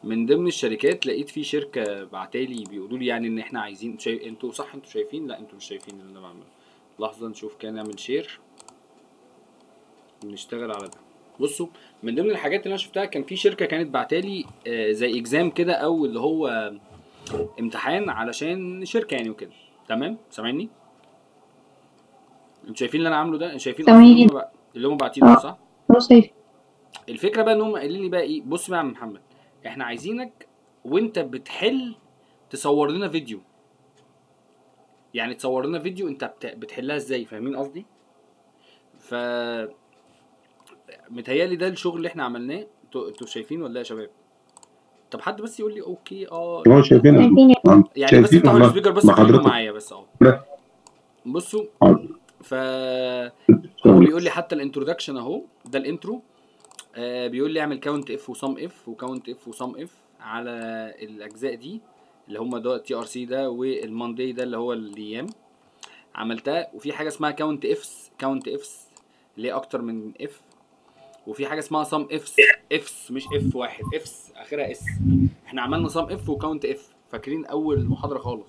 من ضمن الشركات لقيت في شركه بعتالي بيقولوا لي يعني ان احنا عايزين شايف انتوا صح انتوا شايفين لا انتوا مش شايفين اللي انا بعمله لحظه نشوف كده نعمل شير ونشتغل على ده بصوا من ضمن الحاجات اللي انا شفتها كان في شركه كانت بعتالي آه، زي اكزام كده او اللي هو امتحان علشان شركه يعني وكده تمام سامعني انتوا شايفين اللي انا عامله ده انتوا شايفين أصلاً سامعين. اللي هم بع- اللي هم باعتينه ده صح اه شايف الفكره بقى ان هم قايلين لي بقى ايه بص بقى يا عم محمد احنا عايزينك وانت بتحل تصور لنا فيديو يعني تصور لنا فيديو انت بت- بتحلها ازاي فاهمين قصدي ف متهيألي ده الشغل اللي احنا عملناه انتوا انتوا شايفين ولا إيه يا شباب طب حد بس يقول لي اوكي اه هو شايفين شايفين يا آه، يعني بس شايفين افتحوا والله السبيكر بس مع خليكم حضرتك معايا بس اهو لا. بصوا حاضر. ف هو بيقول لي حتى الانترودكشن اهو ده الانترو آه بيقول لي اعمل كاونت اف وسم اف وكاونت اف وسم اف على الاجزاء دي اللي هم ده تي ار سي ده والماندي ده اللي هو الايام عملتها وفي حاجه اسمها كاونت افس كاونت افس اللي هي اكتر من اف وفي حاجه اسمها سم افس افس مش اف واحد افس اخرها اس احنا عملنا سم اف وكاونت اف فاكرين اول محاضره خالص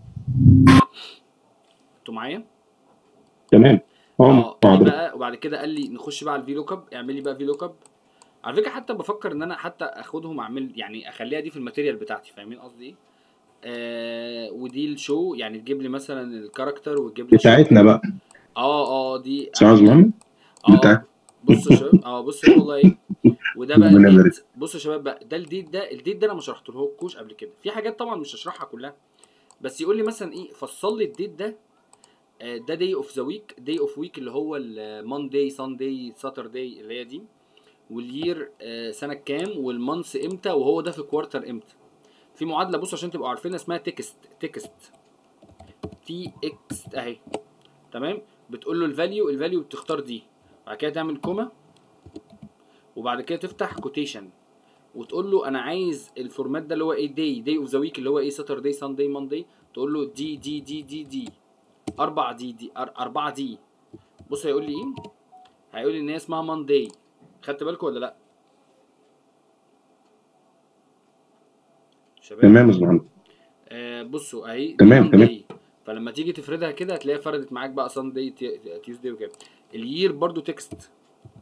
انتوا معايا تمام اه اه مع دي حضرتك بقى وبعد كده قال لي نخش بقى على الفي لوك اب اعمل لي بقى في لوك اب على فكره حتى بفكر ان انا حتى اخدهم اعمل يعني اخليها دي في الماتيريال بتاعتي فاهمين قصدي ايه آه ودي الشو يعني تجيب لي مثلا الكاركتر وتجيب لي الشو. بتاعتنا بقى اه اه دي استاذ محمد اه بتاعت- بصوا يا شباب اه بصوا والله ايه وده بقى ربنا يبارك. الديت بصوا يا شباب بقى ده الديت ده الديت ده انا ما شرحتلهوش قبل كده في حاجات طبعا مش هشرحها كلها بس يقول لي مثلا ايه فصل لي الديت ده آه، ده داي اوف ذا ويك داي اوف ويك اللي هو المانداي سانداي ساترداي اللي هي دي والير آه، سنه كام والمانث امتى وهو ده في كوارتر امتى في معادله بصوا عشان تبقوا عارفينها اسمها تكست تكست تي اكس اهي تمام بتقول له الفاليو الفاليو بتختار دي بعد كده تعمل كوما وبعد كده تفتح كوتيشن وتقول له انا عايز الفورمات ده اللي هو ايه داي داي اوف ذا ويك اللي هو ايه ساترداي سانداي مانداي تقول له دي دي دي دي دي اربع دي دي أر- اربعه دي بص هيقول لي ايه هيقول لي ان هي اسمها مانداي خدت بالكم ولا لا شباب تمام يا استاذ محمد آه بصوا اهي دي تمام، تمام. Monday. فلما تيجي تفردها كده هتلاقيها فردت معاك بقى سانداي تيوزداي وكده الير برضو تكست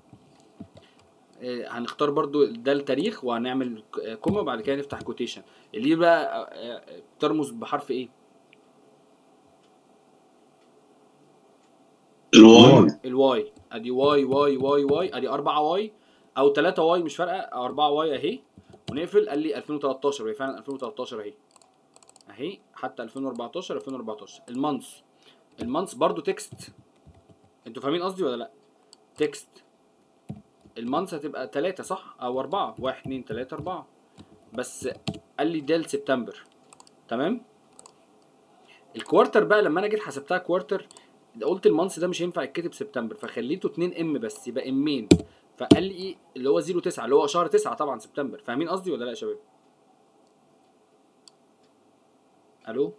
آه هنختار برضو ده التاريخ وهنعمل ك- آه، كوما وبعد كده نفتح كوتيشن الير بقى آه، آه، ترمز بحرف ايه الواي الواي ادي واي واي واي واي ادي 4 واي او 3 واي مش فارقه او 4 واي اهي ونقفل قال لي 2013 وهي فعلا 2013 اهي اهي حتى 2014 2014 المانث المانث برضو تكست انتوا فاهمين قصدي ولا لا تكست المانث هتبقى 3 صح او 4 1 2 3 4 بس قال لي ده لسبتمبر تمام الكوارتر بقى لما انا جيت حسبتها كوارتر قلت المانث ده مش هينفع يتكتب سبتمبر فخليته 2 ام بس يبقى امين فقال لي ايه اللي هو 0 9 اللي هو شهر 9 طبعا سبتمبر فاهمين قصدي ولا لا يا شباب الو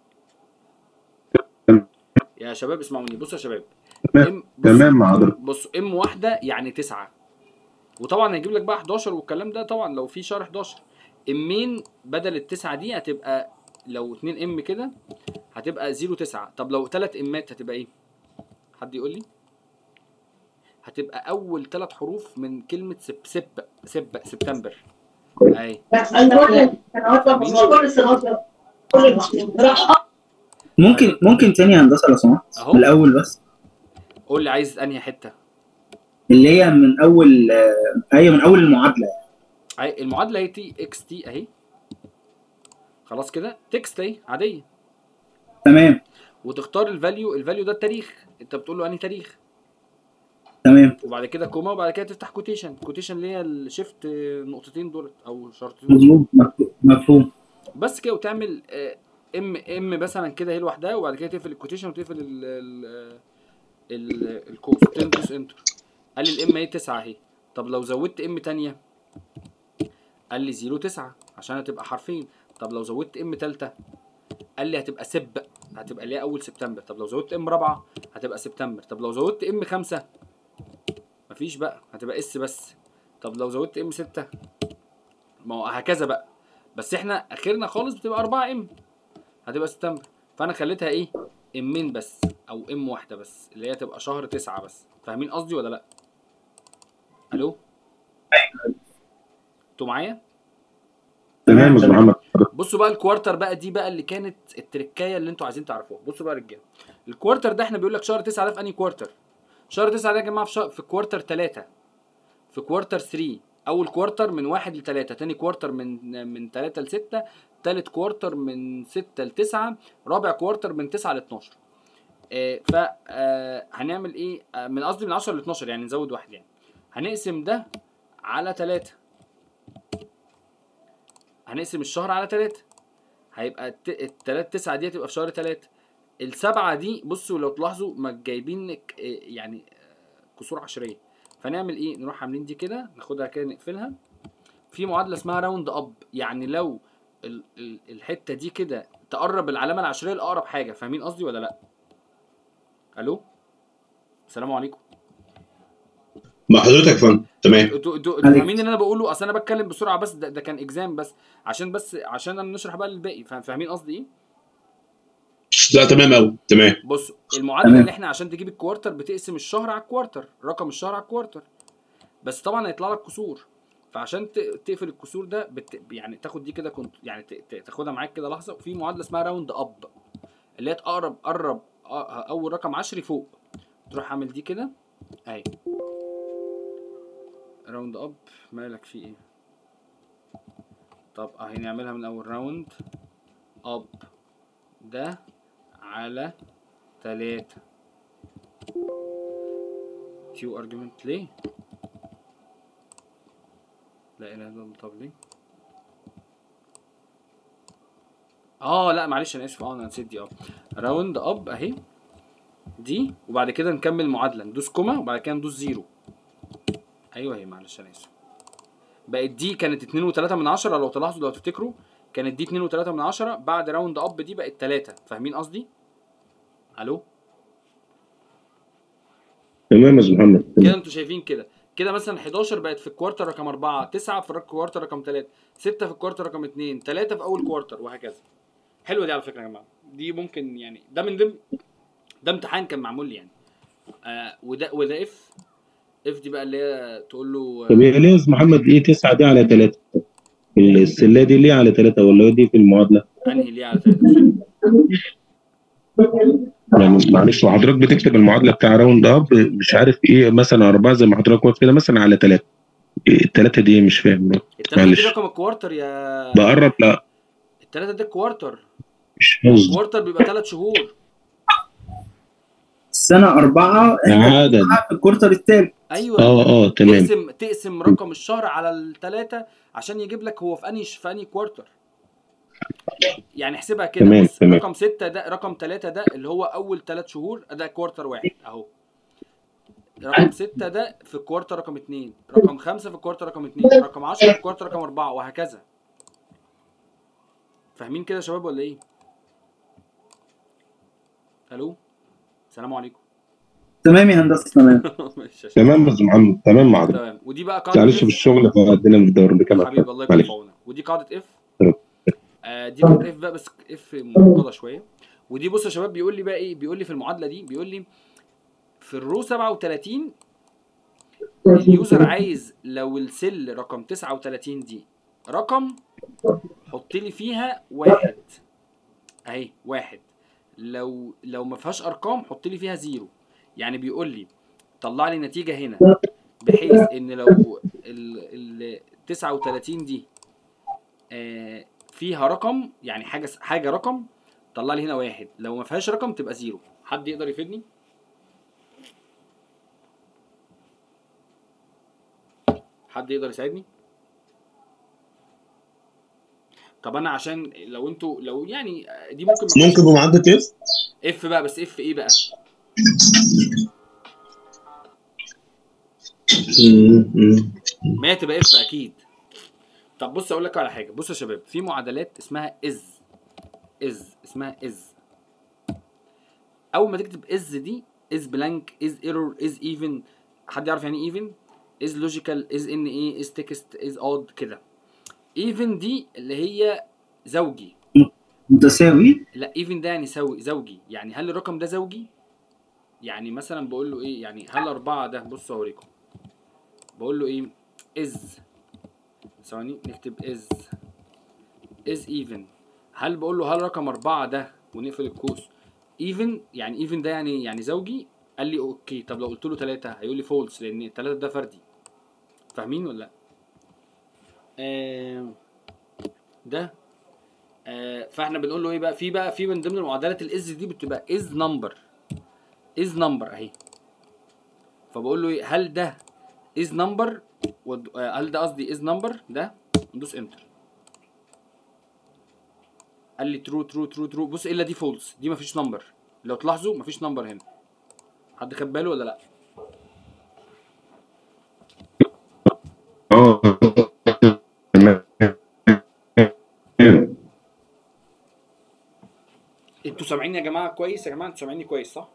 يا شباب اسمعوني بصوا يا شباب تمام. ام بص تمام مع حضرتك بصوا ام واحده يعني 9 وطبعا هيجيب لك بقى 11 والكلام ده طبعا لو في شهر 11 امين بدل التسعه دي هتبقى لو 2 ام كده هتبقى 0 9 طب لو 3 امات هتبقى ايه حد يقول لي هتبقى اول ثلاث حروف من كلمه سب سب سب سبتمبر اهي ممكن ممكن تاني هندسه لو سمحت أهو. من الاول بس قول لي عايز انهي حته اللي هي من اول آه، ايوه من اول المعادله اهي المعادله هي تي اكس تي اهي خلاص كده تكست اهي عاديه تمام وتختار الفاليو الفاليو ده التاريخ انت بتقول له انهي تاريخ تمام وبعد كده كوما وبعد كده تفتح كوتيشن كوتيشن اللي هي الشيفت نقطتين دولت او شرطتين مظبوط مفهوم- مفهوم بس كده وتعمل آه، ام ام مثلا كده هي لوحدها وبعد كده تقفل الكوتيشن وتقفل ال ال ال الكوس تندوس انتر قال لي الام ايه 9 اهي طب لو زودت ام تانية قال لي 0 9 عشان هتبقى حرفين طب لو زودت ام تالتة قال لي هتبقى سب هتبقى ليها اول سبتمبر طب لو زودت ام رابعة هتبقى سبتمبر طب لو زودت ام خمسة مفيش بقى هتبقى اس بس طب لو زودت ام ستة ما هو هكذا بقى بس احنا اخرنا خالص بتبقى 4 ام هتبقى سبتمبر فانا خليتها ايه امين بس او ام واحده بس اللي هي تبقى شهر تسعة بس فاهمين قصدي ولا لا الو انتوا معايا تمام يا استاذ محمد بصوا بقى الكوارتر بقى دي بقى اللي كانت التركايه اللي انتوا عايزين تعرفوها بصوا بقى يا رجاله الكوارتر ده احنا بيقول لك شهر 9 ده في انهي كوارتر شهر 9 ده يا جماعه في شهر في كوارتر 3 في كوارتر 3 اول كوارتر من 1 ل 3 تاني كوارتر من من 3 ل 6 تالت كوارتر من 6 ل 9 رابع كوارتر من 9 ل 12 آه ف آه هنعمل ايه آه من قصدي من 10 ل 12 يعني نزود واحد يعني هنقسم ده على 3 هنقسم الشهر على 3 هيبقى الت- التلات تسعة دي هتبقى في شهر تلاتة السبعة دي بصوا لو تلاحظوا ما جايبين ك- إيه يعني آه، كسور عشرية فنعمل ايه نروح عاملين دي كده ناخدها كده نقفلها في معادلة اسمها راوند اب يعني لو ال- ال- الحتة دي كده تقرب العلامة العشرية لأقرب حاجة فاهمين قصدي ولا لأ؟ ألو؟ السلام عليكم مع حضرتك يا فندم تمام انتوا انتوا انتوا فاهمين اللي انا بقوله اصل انا بتكلم بسرعه بس ده, ده كان اكزام بس عشان بس عشان انا نشرح بقى للباقي فا- فاهمين قصدي ايه؟ لا تمام قوي تمام بص المعادله تمام. اللي احنا عشان تجيب الكوارتر بتقسم الشهر على الكوارتر رقم الشهر على الكوارتر بس طبعا هيطلع لك كسور فعشان ت- تقفل الكسور ده بت... يعني تاخد دي كده كنت يعني ت... ت- تاخدها معاك كده لحظه وفي معادله اسمها راوند اب اللي هي تقرب قرب أ- اول رقم عشري فوق تروح عامل دي كده اهي راوند اب مالك في ايه طب اهي نعملها من اول راوند اب ده على تلاتة تيو ارجيومنت ليه لا اله الا الله طب ليه اه لا معلش انا اسف اه انا نسيت دي اه راوند اب اهي دي وبعد كده نكمل معادله ندوس كوما وبعد كده ندوس زيرو ايوه هي معلش انا اسف بقت دي كانت اتنين وتلاتة من عشرة لو تلاحظوا لو تفتكروا كانت دي اتنين وتلاتة من عشرة بعد راوند اب دي بقت تلاتة فاهمين قصدي؟ الو تمام يا استاذ محمد كده انتوا شايفين كده كده مثلا 11 بقت في الكوارتر رقم 4 9 في الكوارتر رقم 3 6 في الكوارتر رقم 2 3 في اول كوارتر وهكذا حلوه دي على فكره يا جماعه دي ممكن يعني ده من ضمن ده امتحان كان معمول لي يعني آه وده وده اف اف دي بقى اللي هي تقول له طب هي ليه يا استاذ محمد ايه 9 دي على 3 السله دي ليه على 3 ولا دي في المعادله انهي ليه على 3 يعني معلش وحضرتك بتكتب المعادله بتاع راوند اب مش عارف ايه مثلا اربعه زي ما حضرتك قلت كده مثلا على 3 الثلاثه دي مش فاهم التلاته دي معلش. رقم الكوارتر يا بقرب لا التلاته ده الكوارتر مش قصدي الكوارتر بيبقى 3 شهور السنه اربعه احنا عدد في الكورتر الثالث ايوه اه اه تمام تقسم تقسم رقم الشهر على الثلاثة عشان يجيب لك هو في انهي في انهي كوارتر يعني احسبها كده تمام، بص تمام. رقم ستة ده رقم ثلاثة ده اللي هو أول ثلاث شهور ده كوارتر واحد أهو رقم ستة ده في الكوارتر رقم اتنين رقم خمسة في الكوارتر رقم اتنين رقم عشرة في الكوارتر رقم أربعة وهكذا فاهمين كده يا شباب ولا إيه؟ ألو السلام عليكم تمام يا هندسه تمام ماشي يا شباب. تمام يا استاذ محمد تمام مع حضرتك تمام ودي بقى قاعدة معلش F. في الشغل فقدنا في الدور بكام حبيبي الله يكون معلش في عونك ودي قاعده اف تمام. آه دي قاعده اف بقى بس اف معقده شويه ودي بص يا شباب بيقول لي بقى ايه بيقول لي في المعادله دي بيقول لي في الرو 37 اليوزر عايز لو السل رقم 39 دي رقم حط لي فيها واحد اهي واحد لو لو ما فيهاش ارقام حط لي فيها زيرو يعني بيقول لي طلع لي نتيجه هنا بحيث ان لو ال ال 39 دي آه، فيها رقم يعني حاجه حاجه رقم طلع لي هنا واحد لو ما فيهاش رقم تبقى زيرو حد يقدر يفيدني حد يقدر يساعدني طب انا عشان لو انتوا لو يعني آه، دي ممكن ما ممكن بمعدة اف اف بقى بس اف ايه بقى ما هي تبقى اف اكيد طب بص اقول لك على حاجه بص يا شباب في معادلات اسمها از از اسمها از اول ما تكتب از دي از بلانك از ايرور از ايفن حد يعرف يعني ايفن از لوجيكال از ان ايه از تكست از اود كده ايفن دي اللي هي زوجي متساوي لا ايفن ده يعني سوي زوجي يعني هل الرقم ده زوجي يعني مثلا بقول له ايه يعني هل أربعة ده بصوا اوريكم بقول له ايه از ثواني نكتب از از ايفن هل بقول له هل رقم أربعة ده ونقفل القوس ايفن يعني ايفن ده يعني يعني زوجي قال لي اوكي طب لو قلت له ثلاثة هيقول لي فولس لان ثلاثة ده فردي فاهمين ولا لا آه ده آه فاحنا بنقول له ايه بقى في بقى في من ضمن المعادلات الاز دي بتبقى از نمبر از نمبر اهي فبقول له ايه هل ده از نمبر هل ده قصدي از نمبر ده ندوس انتر قال لي ترو ترو ترو ترو بص الا دي فولس دي مفيش نمبر لو تلاحظوا مفيش نمبر هنا حد خد باله ولا لا اه تمام انتوا سامعيني يا جماعه كويس يا جماعه انتوا سامعيني كويس صح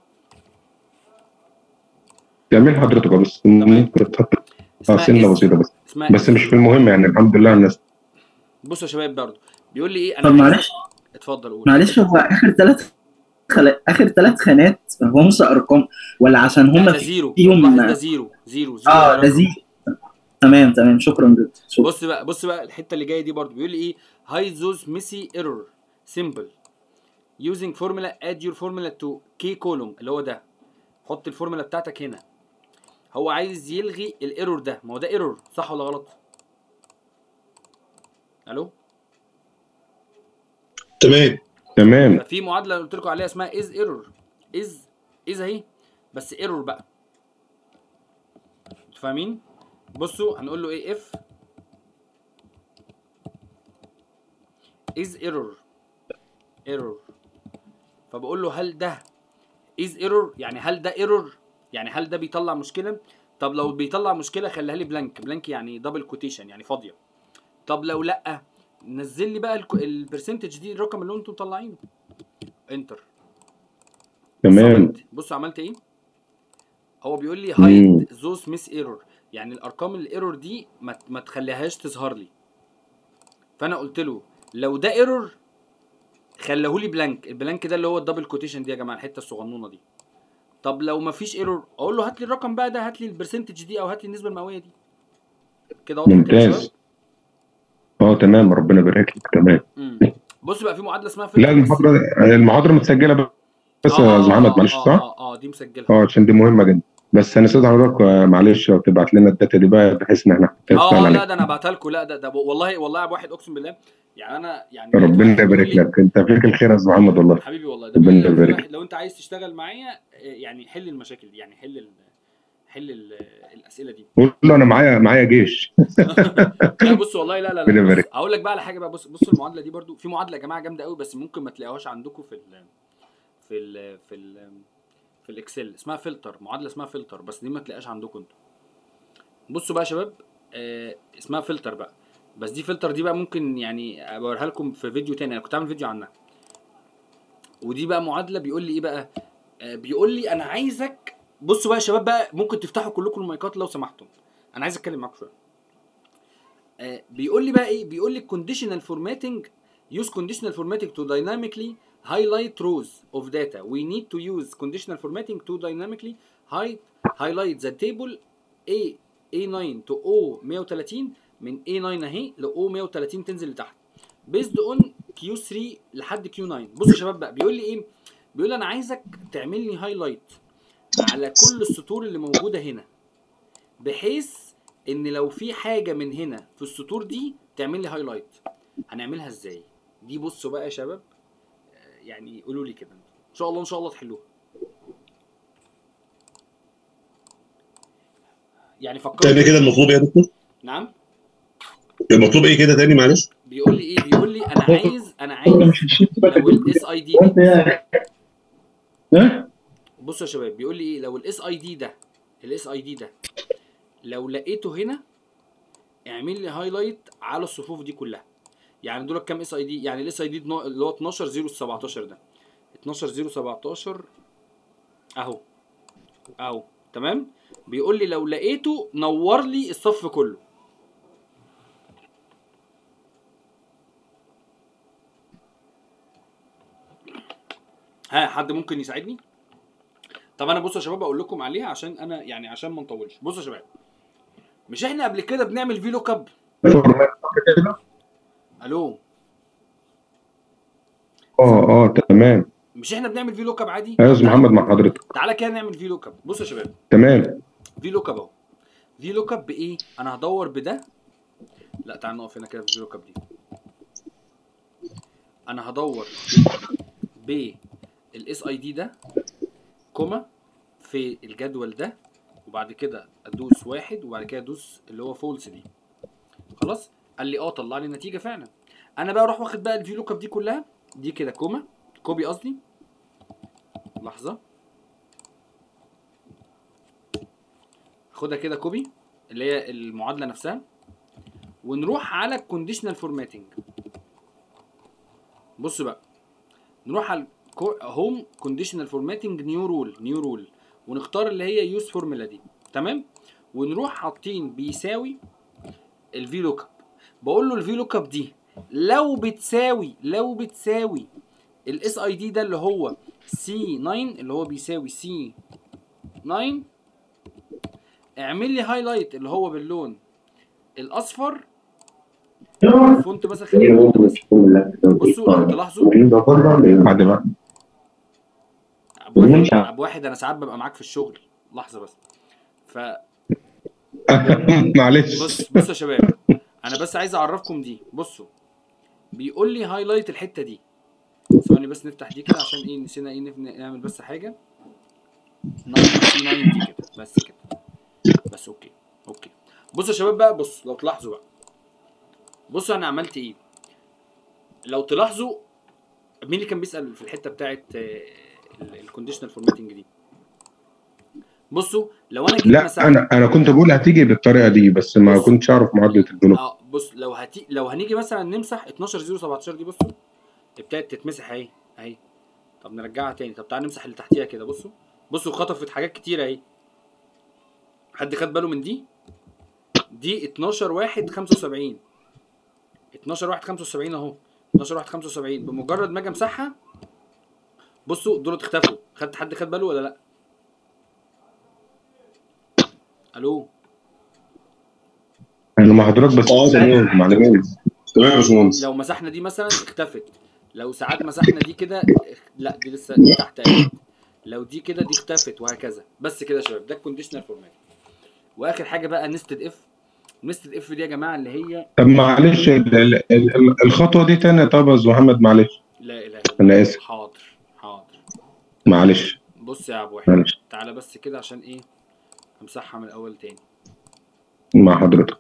جميل حضرتك بس ممكن تحط اه سنه إز. بسيطه بس اسمها بس إز. مش في المهم يعني الحمد لله الناس بصوا يا شباب برضه بيقول لي ايه طب انا معلش اتفضل قول معلش هو اخر ثلاث خل... اخر ثلاث خانات همس ارقام ولا عشان لا هم ده زيرو فيهم لاحظ ده زيرو زيرو زيرو اه ده ده رقم. زي تمام تمام شكرا جدا شكرا بص بقى بص بقى الحته اللي جايه دي برضه بيقول لي ايه هاي زوز ميسي ايرور سيمبل using formula add your formula to k column اللي هو ده حط الفورمولا بتاعتك هنا هو عايز يلغي الايرور ده ما هو ده ايرور صح ولا غلط الو تمام تمام ففي معادله قلت لكم عليها اسمها از ايرور از از اهي بس ايرور بقى انتوا فاهمين بصوا هنقول له ايه اف از ايرور ايرور فبقول له هل ده از ايرور يعني هل ده ايرور يعني هل ده بيطلع مشكله طب لو بيطلع مشكله خليها لي بلانك بلانك يعني دبل كوتيشن يعني فاضيه طب لو لا نزل لي بقى البرسنتج دي الرقم اللي انتم مطلعينه انتر تمام عملت بصوا عملت ايه هو بيقول لي مم. هايد زوس ميس ايرور يعني الارقام الايرور دي ما, ما تخليهاش تظهر لي فانا قلت له لو ده ايرور خليهولي بلانك البلانك ده اللي هو الدبل كوتيشن دي يا جماعه الحته الصغنونه دي طب لو ما فيش ايرور اقول له هات لي الرقم بقى ده هات لي البرسنتج دي او هات لي النسبه المئويه دي كده واضح كده يا ممتاز شباب اه تمام ربنا يبارك لك تمام مم. بص بقى في معادله اسمها لا فلتر بس- المحاضره المحاضره متسجله بس آه، يا آه، استاذ محمد آه، معلش آه، صح؟ اه اه دي مسجلها اه عشان دي مهمه جدا بس هنستاذن حضرتك آه، معلش تبعت لنا الداتا دي بقى بحيث ان احنا نشتغل اه لا عليها ده انا بعتها لكم لا ده ده والله والله يا ابو واحد اقسم بالله يعني انا يعني ربنا يبارك بيقول لي- لك انت فيك الخير يا استاذ محمد والله حبيبي والله ده ربنا بيقول لي لو, في يبارك. واحد- لو انت عايز تشتغل معايا آه، يعني حل المشاكل دي يعني حل ال حل ال الاسئله دي قول له انا معايا معايا جيش لا بص والله لا لا ربنا لا بص يبارك. اقول لك بقى على حاجه بقى بص بص المعادله دي برضو في معادله يا جماعه جامده قوي بس ممكن ما تلاقوهاش عندكم في ال في ال في ال في الاكسل اسمها فلتر معادله اسمها فلتر بس دي ما تلاقيهاش عندكم انتوا بصوا بقى يا شباب آه اسمها فلتر بقى بس دي فلتر دي بقى ممكن يعني اوريها لكم في فيديو تاني انا كنت عامل فيديو عنها ودي بقى معادله بيقول لي ايه بقى آه بيقول لي انا عايزك بصوا بقى يا شباب بقى ممكن تفتحوا كلكم المايكات لو سمحتم انا عايز اتكلم معاكم شويه آه، بيقول لي بقى ايه بيقول لي conditional formatting use conditional formatting to dynamically highlight rows of data we need to use conditional formatting to dynamically hide highlight the table A A9 to O130 من A9 اهي ل O130 تنزل لتحت based on Q3 لحد Q9 بصوا يا شباب بقى بيقول لي ايه بيقول لي انا عايزك تعمل لي هايلايت على كل السطور اللي موجوده هنا بحيث ان لو في حاجه من هنا في السطور دي تعمل لي هايلايت هنعملها ازاي دي بصوا بقى يا شباب آه، يعني قولوا لي كده ان شاء الله ان شاء الله تحلوها يعني فكروا تاني كده المطلوب ايه يا دكتور؟ نعم المطلوب ايه كده تاني معلش؟ بيقول لي ايه بيقول لي انا عايز انا عايز لو الاس اي دي بصوا يا شباب بيقول لي ايه لو الاس اي دي ده الاس اي دي ده لو لقيته هنا اعمل لي هايلايت على الصفوف دي كلها يعني دول كام اس اي دي يعني الاس اي دي اللي هو 12 0 17 ده 12 0 17 اهو اهو تمام بيقول لي لو لقيته نور لي الصف كله ها حد ممكن يساعدني طب انا بصوا يا شباب اقول لكم عليها عشان انا يعني عشان ما نطولش بصوا يا شباب مش احنا قبل كده بنعمل في لوك اب فورمات صح كده؟ الو اه اه تمام مش احنا بنعمل في لوك اب عادي يا استاذ محمد مع حضرتك تعالى كده نعمل في لوك اب بصوا يا شباب تمام في لوك اب اهو في لوك اب بايه انا هدور بده لا تعال نقف هنا كده في في لوك اب دي انا هدور بالاس اي دي ده كوما في الجدول ده وبعد كده ادوس واحد وبعد كده ادوس اللي هو فولس دي خلاص قال لي اه طلع لي نتيجه فعلا انا بقى اروح واخد بقى الفي لوك اب دي كلها دي كده كوما كوبي قصدي لحظه خدها كده كوبي اللي هي المعادله نفسها ونروح على الكونديشنال فورماتنج بص بقى نروح على هوم كونديشنال فورماتنج نيو رول نيو رول ونختار اللي هي يوز فورمولا دي تمام ونروح حاطين بيساوي الفي لوك اب بقول له الفي لوك اب دي لو بتساوي لو بتساوي الاس اي دي ده اللي هو سي 9 اللي هو بيساوي سي 9 اعمل لي هايلايت اللي هو باللون الاصفر فونت مثلا خليه فونت مثلا بصوا لو تلاحظوا بعد بقى ابو واحد ابو واحد انا ساعات ببقى معاك في الشغل لحظه بس ف معلش بص بصوا يا شباب انا بس عايز اعرفكم دي بصوا بيقول لي هايلايت الحته دي ثواني بس نفتح دي كده عشان ايه نسينا ايه نف- نعمل بس حاجه 99 دي كده بس كده بس اوكي اوكي بصوا يا شباب بقى بص لو تلاحظوا بقى بصوا انا عملت ايه لو تلاحظوا مين اللي كان بيسال في الحته بتاعت الكونديشنال فورماتنج دي بصوا لو انا جيت لا مسحت انا انا كنت بقول هتيجي بالطريقه دي بس ما بص. كنتش اعرف معادله الجنوب اه بص لو هتي لو هنيجي مثلا نمسح 12 0 17 دي بصوا ابتدت تتمسح اهي اهي طب نرجعها تاني طب تعال نمسح اللي تحتيها كده بصوا بصوا خطفت حاجات كتيره اهي حد خد باله من دي دي 12 1 75 12 1 75 اهو 12 1 75 بمجرد ما اجي امسحها بصوا دول اختفوا خدت حد خد باله ولا لا الو انا مع حضرتك بس اه تمام معلش تمام يا باشمهندس لو مسحنا دي مثلا اختفت لو ساعات مسحنا دي كده اخ- لا دي لسه دي تحت اهي لو دي كده دي اختفت وهكذا بس كده يا شباب ده الكونديشنال فورمات واخر حاجه بقى نستد اف نستد اف دي يا جماعه اللي هي طب معلش ال- ال- ال- الخطوه دي تاني طب يا استاذ محمد معلش لا اله الا انا الله اسف حاضر حاضر معلش بص يا ابو واحد معلش تعالى بس كده عشان ايه امسحها من الاول تاني مع حضرتك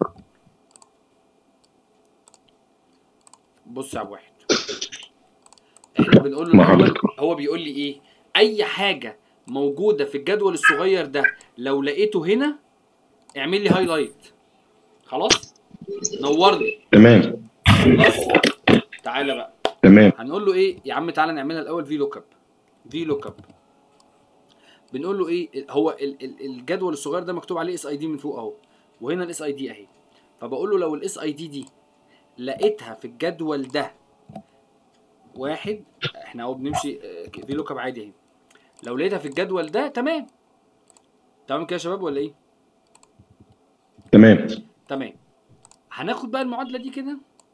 بص يا ابو واحد احنا بنقول له مع الاول حضرتك. هو بيقول لي ايه اي حاجه موجوده في الجدول الصغير ده لو لقيته هنا اعمل لي هايلايت خلاص نورني تمام خلاص تعالى بقى تمام هنقول له ايه يا عم تعالى نعملها الاول في لوك اب في لوك اب بنقول له ايه هو ال- ال- الجدول الصغير ده مكتوب عليه اس اي دي من فوق اهو وهنا الاس اي دي اهي فبقول له لو الاس اي دي دي لقيتها في الجدول ده واحد احنا اهو بنمشي آه، في لوك اب عادي اهي لو لقيتها في الجدول ده تمام تمام كده يا شباب ولا ايه تمام تمام هناخد بقى المعادله دي كده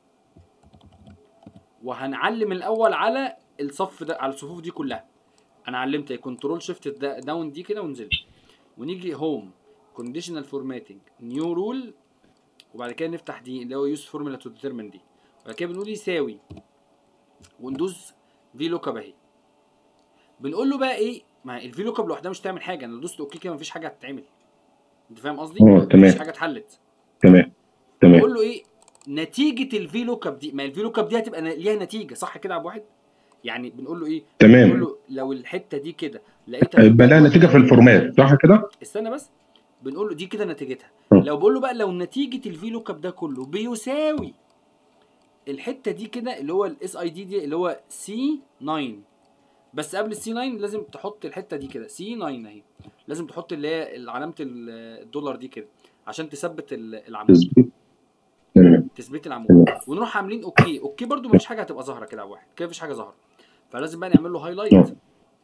وهنعلم الاول على الصف ده على الصفوف دي كلها انا علمت كنترول شيفت داون دي كده ونزلت ونيجي هوم كونديشنال فورماتنج نيو رول وبعد كده نفتح دي اللي هو يوز فورمولا تو ديترمين دي وبعد كده بنقول يساوي وندوس في لوك اب اهي بنقول له بقى ايه ما الفي لوك اب لوحدها مش هتعمل حاجه انا لو دوست اوكي كده مفيش حاجه هتتعمل انت فاهم قصدي؟ اه تمام مفيش حاجه اتحلت تمام تمام بقول له ايه نتيجه الفي لوك اب دي ما الفي لوك اب دي هتبقى ن- ليها نتيجه صح كده يا ابو واحد يعني بنقول له ايه بنقول تمام له لو الحته دي كده لقيتها في يبقى لها الجدول نتيجه في الفورمات صح كده؟ استنى بس بنقول له دي كده نتيجتها م. لو بقول له بقى لو نتيجه الفي لوك اب ده كله بيساوي الحته دي كده اللي هو الاس اي دي دي اللي هو سي 9 بس قبل السي 9 لازم تحط الحته دي كده سي 9 اهي لازم تحط اللي هي علامه ال- الدولار دي كده عشان تثبت ال- العمود تظبيط تمام تثبيت العمود تمام ونروح عاملين اوكي اوكي برده مفيش حاجه هتبقى ظاهره كده على واحد كده مفيش حاجه ظاهره فلازم بقى نعمل له هايلايت اه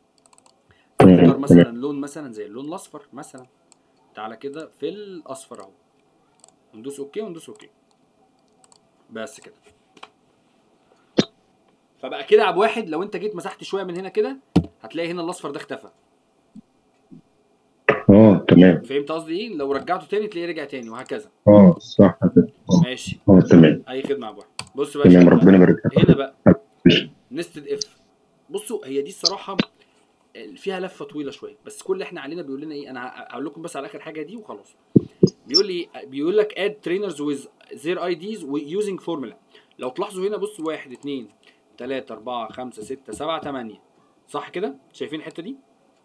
تمام، اختار مثلا لون مثلا زي اللون الاصفر مثلا تعالى كده في الاصفر اهو وندوس اوكي وندوس اوكي بس كده فبقى كده عب واحد لو انت جيت مسحت شويه من هنا كده هتلاقي هنا الاصفر ده اختفى اه تمام فهمت قصدي ايه لو رجعته تاني تلاقيه رجع تاني وهكذا اه صح كده اه ماشي آه، تمام اي خدمه يا ابو واحد بص بقى يا تمام شباب. ربنا يبارك لك هنا بقى ماشي. نستد اف بصوا هي دي الصراحه فيها لفه طويله شويه بس كل اللي احنا علينا بيقول لنا ايه انا هقول لكم بس على اخر حاجه دي وخلاص بيقول لي بيقول لك اد ترينرز ويز زير اي ديز يوزنج فورمولا لو تلاحظوا هنا بصوا 1 2 3 4 5 6 7 8 صح كده شايفين الحته دي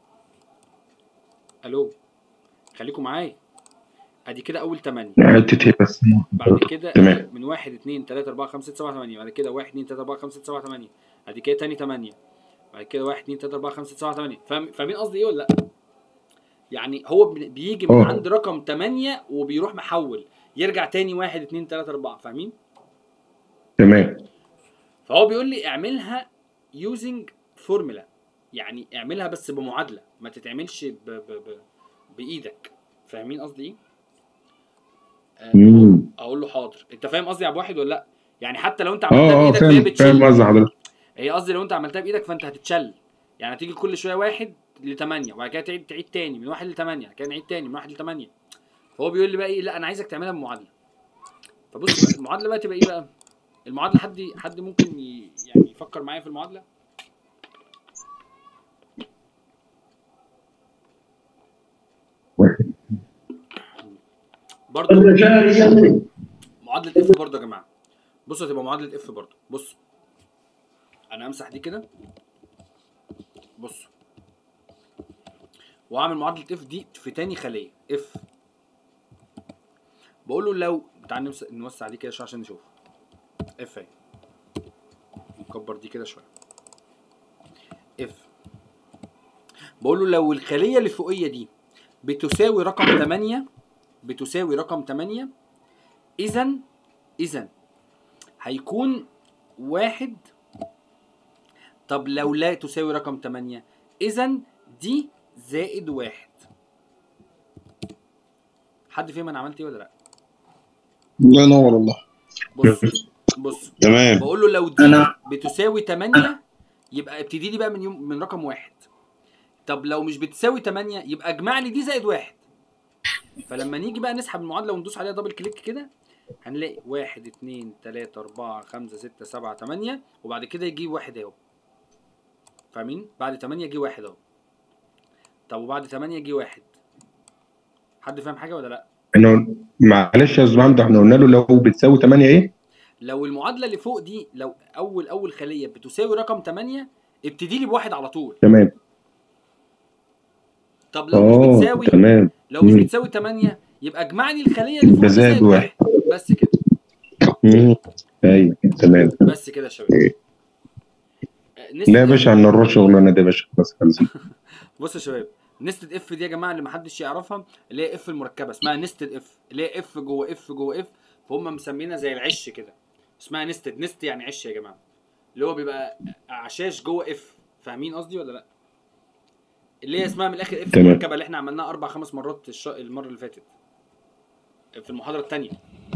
الو خليكم معايا ادي كده اول 8 حتة ايه بس بعد كده تمام. من 1 2 3 4 5 6 7 8 بعد كده 1 2 3 4 5 6 7 8 بعد كده تاني 8 بعد كده 1 2 3 4 5 6 7 8 فاهم فاهمين قصدي ايه ولا لا؟ يعني هو بي- بيجي من اه. عند رقم 8 وبيروح محول يرجع تاني 1 2 3 4 فاهمين؟ تمام فهو بيقول لي اعملها يوزنج فورمولا يعني اعملها بس بمعادله ما تتعملش ب ب ب بايدك فاهمين قصدي ايه؟ آه، مم. اقول له حاضر انت فاهم قصدي يا ابو واحد ولا لا يعني حتى لو انت عملتها اه اه بايدك فهي فاهم بتشيل فاهم قصدي حضرتك هي قصدي لو انت عملتها بايدك فانت هتتشل يعني هتيجي كل شويه واحد لثمانية وبعد كده تعيد تعيد تاني من واحد لثمانية كده نعيد تاني من واحد لثمانية فهو بيقول لي بقى ايه لا انا عايزك تعملها بمعادله فبص بقى المعادله بقى تبقى ايه بقى المعادله حد حد ممكن ي- يعني يفكر معايا في المعادله واحد. برضه معادله اف برضه يا جماعه بصوا هتبقى معادله اف برضه بص انا امسح دي كده بص واعمل معادله اف دي في تاني خليه اف بقول له لو تعال نمس... نوسع دي كده شويه عشان نشوف اف اهي نكبر دي كده شويه اف بقول له لو الخليه اللي فوقيه دي بتساوي رقم 8 بتساوي رقم 8 اذا اذا هيكون واحد طب لو لا تساوي رقم 8 اذا دي زائد واحد حد فيهم انا عملت ايه ولا لا الله ينور والله بص بص تمام بقول له لو دي أنا- بتساوي 8 يبقى ابتدي لي بقى من يوم من رقم واحد طب لو مش بتساوي 8 يبقى اجمع لي دي زائد واحد فلما نيجي بقى نسحب المعادله وندوس عليها دبل كليك كده هنلاقي واحد اتنين تلاتة أربعة خمسة ستة سبعة تمانية وبعد كده يجي واحد اهو فاهمين؟ بعد تمانية جه واحد اهو طب وبعد تمانية جه واحد حد فاهم حاجة ولا لأ؟ احنا معلش يا استاذ محمد احنا قلنا له لو بتساوي 8 ايه؟ لو المعادلة اللي فوق دي لو أول أول خلية بتساوي رقم تمانية ابتدي لي بواحد على طول تمام طب لو مش اه بتساوي تمام لو مش مم. بتساوي 8 يبقى اجمع لي الخليه اللي فوق يبقى دي زائد زائد واحد. واحد بس كده مم. ايوه تمام بس كده يا شباب آه، نستد لا يا باشا عن الروح شغلانه دي يا باشا خلاص خلصت بص يا شباب نستد اف دي يا جماعه اللي محدش يعرفها اللي هي اف المركبه اسمها نستد اف اللي هي اف جوه اف جوه اف فهم مسمينها زي العش كده اسمها نستد نست يعني عش يا جماعه اللي هو بيبقى اعشاش جوه اف فاهمين قصدي ولا لا اللي هي اسمها من الاخر اف تمام. المركبه اللي احنا عملناها اربع خمس مرات الش... المره اللي فاتت في المحاضره الثانيه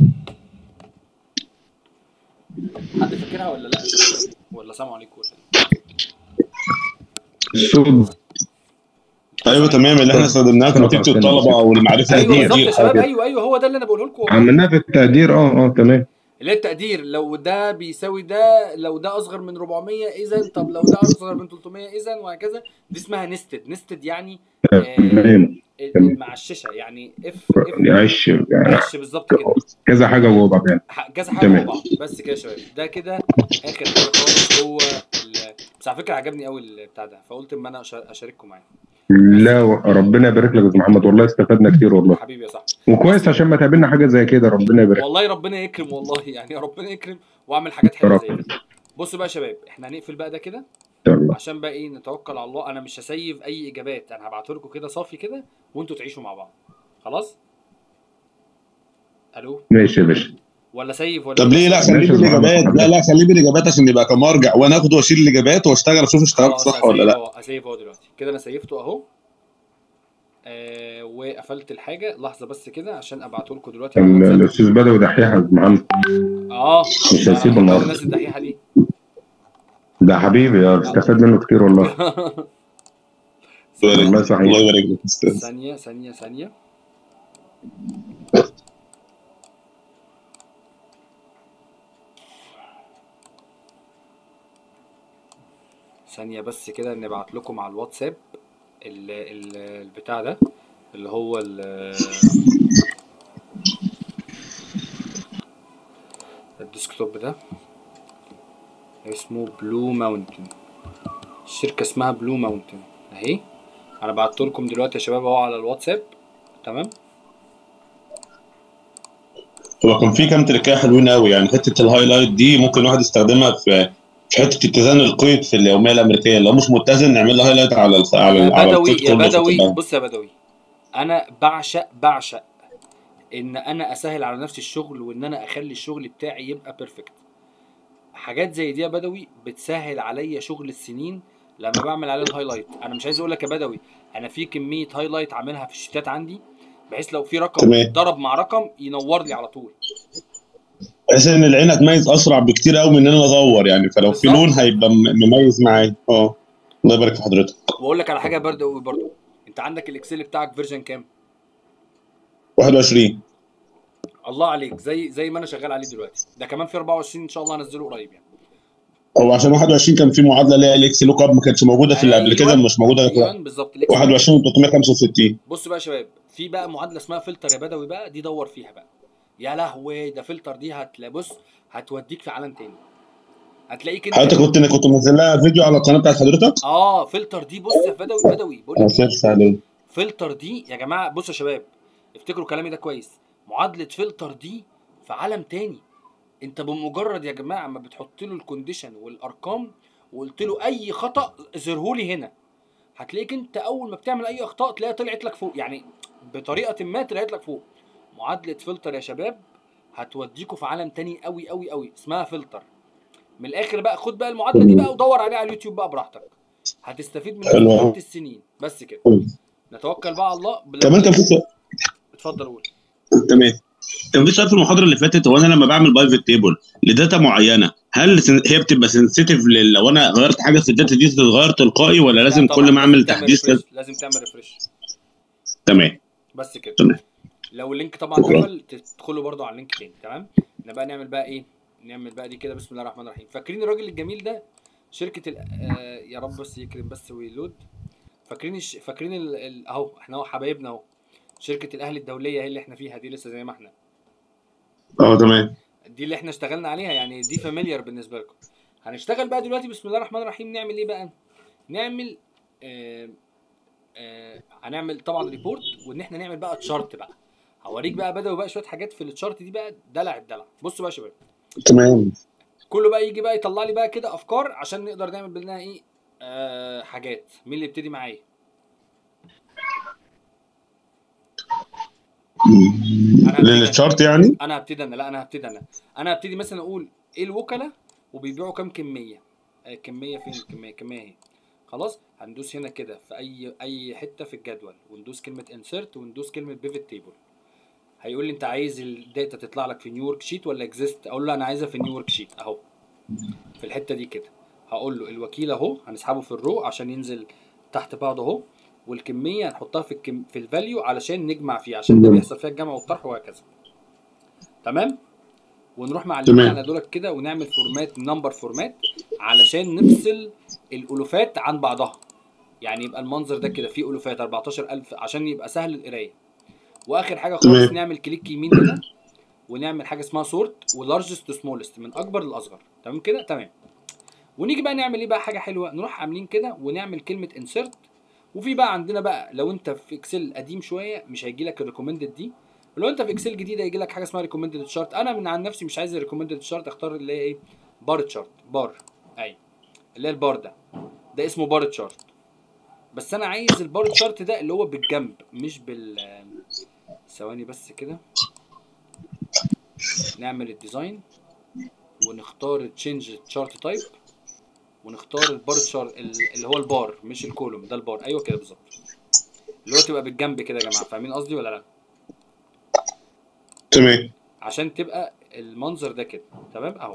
حد فاكرها ولا لا ولا سلام عليكم ولا إيه؟ الصوت ايوه تمام اللي احنا استخدمناها في نتيجه الطلبه او المعرفه ايوه دي بالظبط دي يا شباب حاجه ايوه ايوه هو ده اللي انا بقوله لكم عملناها في التقدير اه اه تمام اللي هي التقدير لو ده بيساوي ده لو ده اصغر من 400 اذا طب لو ده اصغر من 300 اذا وهكذا دي اسمها نستد نستد يعني آه تمام المعششه يعني اف اف عش يعني عش بالظبط كده كذا حاجه جوه بعض يعني ح- كذا حاجه تمام. جوه بعض بس كده يا شباب ده كده اخر حاجه خالص هو ال- بس على فكره عجبني قوي البتاع ده فقلت اما انا أشا- اشارككم معايا لا و- ربنا يبارك لك يا أستاذ محمد والله استفدنا كتير والله حبيبي يا صاحبي وكويس عشان ما تقابلنا حاجه زي كده ربنا يبارك والله ربنا يكرم والله يعني ربنا يكرم واعمل حاجات حلوه رب. زي كده بصوا بقى يا شباب احنا هنقفل بقى ده كده تمام. عشان بقى ايه نتوكل على الله انا مش هسيف اي اجابات انا هبعته لكم كده صافي كده وانتوا تعيشوا مع بعض خلاص الو ماشي يا باشا ولا سيف ولا طب ليه لا خليه ماشي، بالاجابات محمد. لا لا خليه بالاجابات عشان يبقى كمرجع وانا اخده واشيل الاجابات واشتغل اشوف اشتغلت خلاص صح ولا هسيف لا اهو هسيف اهو دلوقتي كده انا سيفته اهو آه وقفلت الحاجه لحظه بس كده عشان ابعته لكم دلوقتي على ال- الواتساب. الاستاذ بدوي دحيح يا محمد اه مش هسيبه أنا بحب النهارده. الناس الدحيحه دي ده حبيبي يا استفاد منه كتير والله والله صحيح الله يبارك لك يا استاذ ثانيه ثانيه ثانيه ثانية بس كده نبعت لكم على الواتساب ال ال البتاع ده اللي هو ال الديسكتوب ده اسمه بلو ماونتن الشركة اسمها بلو ماونتن اهي انا بعت لكم دلوقتي يا شباب اهو على الواتساب تمام هو كان في كام تركية حلوين قوي يعني حته الهايلايت دي ممكن واحد يستخدمها في في حته اتزان القيد في اليوميه الامريكيه لو مش متزن نعمل له هايلايت على ال على يا ال على بدوي القيد يا كله بدوي فتبقى- بص يا بدوي انا بعشق بعشق ان انا اسهل على نفسي الشغل وان انا اخلي الشغل بتاعي يبقى بيرفكت حاجات زي دي يا بدوي بتسهل عليا شغل السنين لما بعمل عليه الهايلايت انا مش عايز اقول لك يا بدوي انا في كميه هايلايت عاملها في الشيتات عندي بحيث لو في رقم تمام. ضرب مع رقم ينور لي على طول بحيث ان العين هتميز اسرع بكتير قوي من ان انا ادور يعني فلو في بالظبط. لون هيبقى م- مميز معايا اه الله يبارك في حضرتك واقول لك على حاجه برضه قوي برضه انت عندك الاكسل بتاعك فيرجن كام 21 الله عليك زي زي ما انا شغال عليه دلوقتي ده كمان في 24 ان شاء الله هنزله قريب يعني هو عشان 21 كان في معادله اللي هي الاكس لوك اب ما كانتش موجوده في اللي قبل كده أيوة. مش موجوده غير ايوه بالظبط الإكسل. 21 365 بص بقى يا شباب في بقى معادله اسمها فلتر يا بدوي بقى دي دور فيها بقى يا لهوي ده فلتر دي هتلاقي بص هتوديك في عالم تاني هتلاقيك انت حضرتك كنت كنت منزل لها فيديو على القناه بتاعت حضرتك؟ اه فلتر دي بص يا بدوي بدوي بقول اه لك سيرش عليه فلتر دي يا جماعه بصوا يا شباب افتكروا كلامي ده كويس معادله فلتر دي في عالم تاني انت بمجرد يا جماعه ما بتحط له الكونديشن والارقام وقلت له اي خطا اظهره لي هنا هتلاقيك انت اول ما بتعمل اي اخطاء تلاقيها طلعت لك فوق يعني بطريقه ما طلعت لك فوق معادله فلتر يا شباب هتوديكوا في عالم تاني قوي قوي قوي اسمها فلتر من الاخر بقى خد بقى المعادله دي بقى ودور عليها على اليوتيوب بقى براحتك هتستفيد من حلو أوي. طول السنين بس كده حلو. نتوكل بقى على الله بلا- كمان كان في سؤال اتفضل قول تمام كان في سؤال في المحاضره اللي فاتت هو انا لما بعمل بايفت تيبل لداتا معينه هل سن- هي بتبقى سنسيتيف لو انا غيرت حاجه في الداتا دي تتغير تلقائي ولا لازم لا طبعاً، كل ما اعمل لازم تعمل تحديث refresh، لازم لازم تعمل ريفرش تمام بس كده تمام. لو اللينك طبعا شكراً. قفل تدخلوا برضو على اللينك تاني تمام نبقى نعمل بقى ايه نعمل بقى دي كده بسم الله الرحمن الرحيم فاكرين الراجل الجميل ده شركه ال... آه يا رب بس يكرم بس ويلود فاكرين الش... فاكرين ال... ال... اهو احنا اهو حبايبنا اهو شركه الاهلي الدوليه هي اللي احنا فيها دي لسه زي ما احنا اه تمام دي اللي احنا اشتغلنا عليها يعني دي فاميليار بالنسبه لكم هنشتغل بقى دلوقتي بسم الله الرحمن الرحيم نعمل ايه بقى نعمل آه آه هنعمل طبعا ريبورت وان احنا نعمل بقى تشارت بقى هوريك بقى بدأوا بقى شويه حاجات في التشارت دي بقى دلع الدلع بصوا بقى يا شباب تمام كله بقى يجي بقى يطلع لي بقى كده افكار عشان نقدر نعمل منها ايه آه حاجات مين اللي يبتدي معايا أنا هبتدي. للتشارت يعني انا هبتدي انا لا انا هبتدي انا انا هبتدي مثلا اقول ايه الوكلاء وبيبيعوا كام كميه آه كميه فين الكميه كميه اهي خلاص هندوس هنا كده في اي اي حته في الجدول وندوس كلمه انسرت وندوس كلمه بيفت تيبل هيقول لي انت عايز الداتا تطلع لك في نيو ورك شيت ولا اكزيست اقول له انا عايزها في نيو ورك شيت اهو في الحته دي كده هقول له الوكيل اهو هنسحبه في الرو عشان ينزل تحت بعض اهو والكميه هنحطها في الكم... في الفاليو علشان نجمع فيه عشان ده بيحصل فيها الجمع والطرح وهكذا تمام ونروح معلمين تمام. على دولت كده ونعمل فورمات نمبر فورمات علشان نفصل الالوفات عن بعضها يعني يبقى المنظر ده كده فيه الوفات 14000 عشان يبقى سهل القرايه واخر حاجه خالص تمام. نعمل كليك يمين هنا ونعمل حاجه اسمها سورت ولارجست تو سمولست من اكبر لاصغر تمام كده تمام ونيجي بقى نعمل ايه بقى حاجه حلوه نروح عاملين كده ونعمل كلمه انسرت وفي بقى عندنا بقى لو انت في اكسل قديم شويه مش هيجي لك الريكومندد دي ولو انت في اكسل جديد هيجي لك حاجه اسمها ريكومندد شارت انا من عن نفسي مش عايز الريكومندد شارت اختار اللي هي ايه بار تشارت بار اي اللي هي البار ده ده اسمه بار تشارت بس انا عايز البار تشارت ده اللي هو بالجنب مش بال ثواني بس كده نعمل الديزاين ونختار تشينج تشارت تايب ونختار البار تشارت اللي هو البار مش الكولوم ده البار ايوه كده بالظبط اللي هو تبقى بالجنب كده يا جماعه فاهمين قصدي ولا لا تمام عشان تبقى المنظر ده كده تمام اهو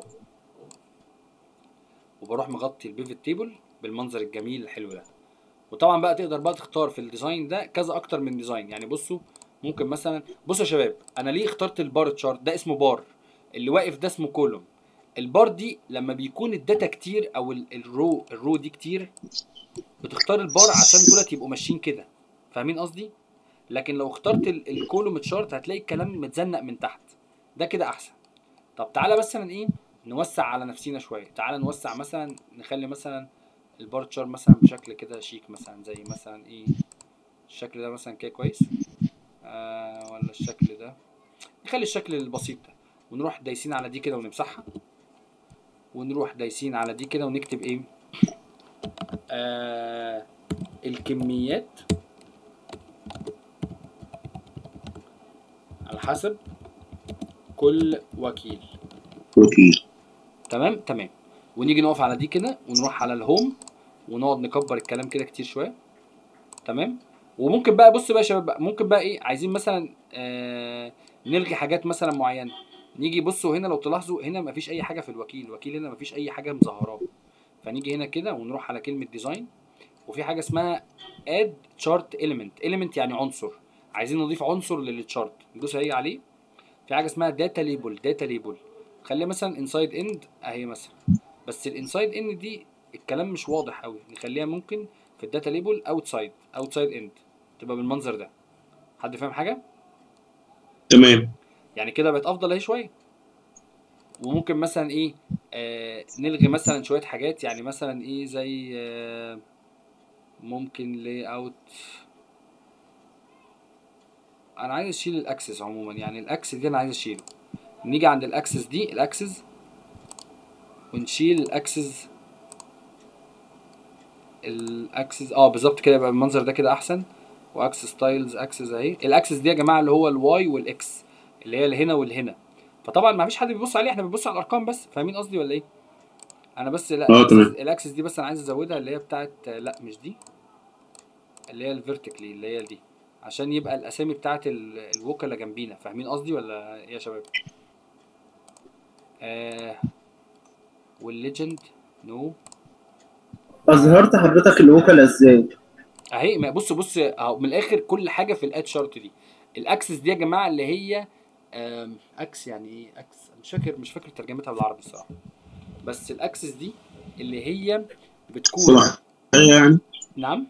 وبروح مغطي البيفت تيبل بالمنظر الجميل الحلو ده وطبعا بقى تقدر بقى تختار في الديزاين ده كذا اكتر من ديزاين يعني بصوا ممكن مثلا بصوا يا شباب انا ليه اخترت البار تشارت ده اسمه بار اللي واقف ده اسمه كولوم البار دي لما بيكون الداتا كتير او ال- الرو الرو دي كتير بتختار البار عشان دولت يبقوا ماشيين كده فاهمين قصدي لكن لو اخترت ال- الكولوم تشارت هتلاقي الكلام متزنق من تحت ده كده احسن طب تعالى مثلا ايه نوسع على نفسينا شويه تعالى نوسع مثلا نخلي مثلا البار تشارت مثلا بشكل كده شيك مثلا زي مثلا ايه الشكل ده مثلا كده كويس آه ولا الشكل ده نخلي الشكل البسيط ده ونروح دايسين على دي كده ونمسحها ونروح دايسين على دي كده ونكتب ايه آه الكميات على حسب كل وكيل وكيل تمام تمام ونيجي نقف على دي كده ونروح على الهوم ونقعد نكبر الكلام كده كتير شويه تمام وممكن بقى بص بقى يا شباب بقى ممكن بقى ايه عايزين مثلا آه نلغي حاجات مثلا معينه نيجي بصوا هنا لو تلاحظوا هنا مفيش اي حاجه في الوكيل الوكيل هنا مفيش اي حاجه مظهراه فنيجي هنا كده ونروح على كلمه ديزاين وفي حاجه اسمها اد تشارت element element يعني عنصر عايزين نضيف عنصر للتشارت ندوس هي عليه في حاجه اسمها داتا ليبل داتا ليبل خليها مثلا انسايد اند اهي مثلا بس الانسايد اند دي الكلام مش واضح قوي نخليها ممكن في الداتا ليبل اوتسايد اوتسايد اند تبقى بالمنظر ده حد فاهم حاجه تمام يعني كده بقت افضل اهي شويه وممكن مثلا ايه آه نلغي مثلا شويه حاجات يعني مثلا ايه زي آه ممكن لي اوت انا عايز اشيل الاكسس عموما يعني الاكس دي انا عايز اشيله نيجي عند الاكسس دي الاكسس ونشيل الاكسس الاكسس اه بالظبط كده يبقى المنظر ده كده احسن واكسس ستايلز اكسس اهي الاكسس دي يا جماعه اللي هو الواي والاكس اللي هي الهنا والهنا فطبعا ما فيش حد بيبص عليه احنا بنبص على الارقام بس فاهمين قصدي ولا ايه انا بس لا اه، الأكسس- تمام. الاكسس دي بس انا عايز ازودها اللي هي بتاعت لا مش دي اللي هي الفيرتيكلي اللي هي دي عشان يبقى الاسامي بتاعت ال- الوكلاء جنبينا فاهمين قصدي ولا ايه يا شباب آه والليجند نو اظهرت حضرتك الوكلاء ازاي؟ اهي ما بص بص اهو من الاخر كل حاجه في الاد شارت دي الاكسس دي يا جماعه اللي هي آم، اكس يعني ايه اكس مش فاكر مش فاكر ترجمتها بالعربي الصراحه بس الاكسس دي اللي هي بتكون صلاحية يعني نعم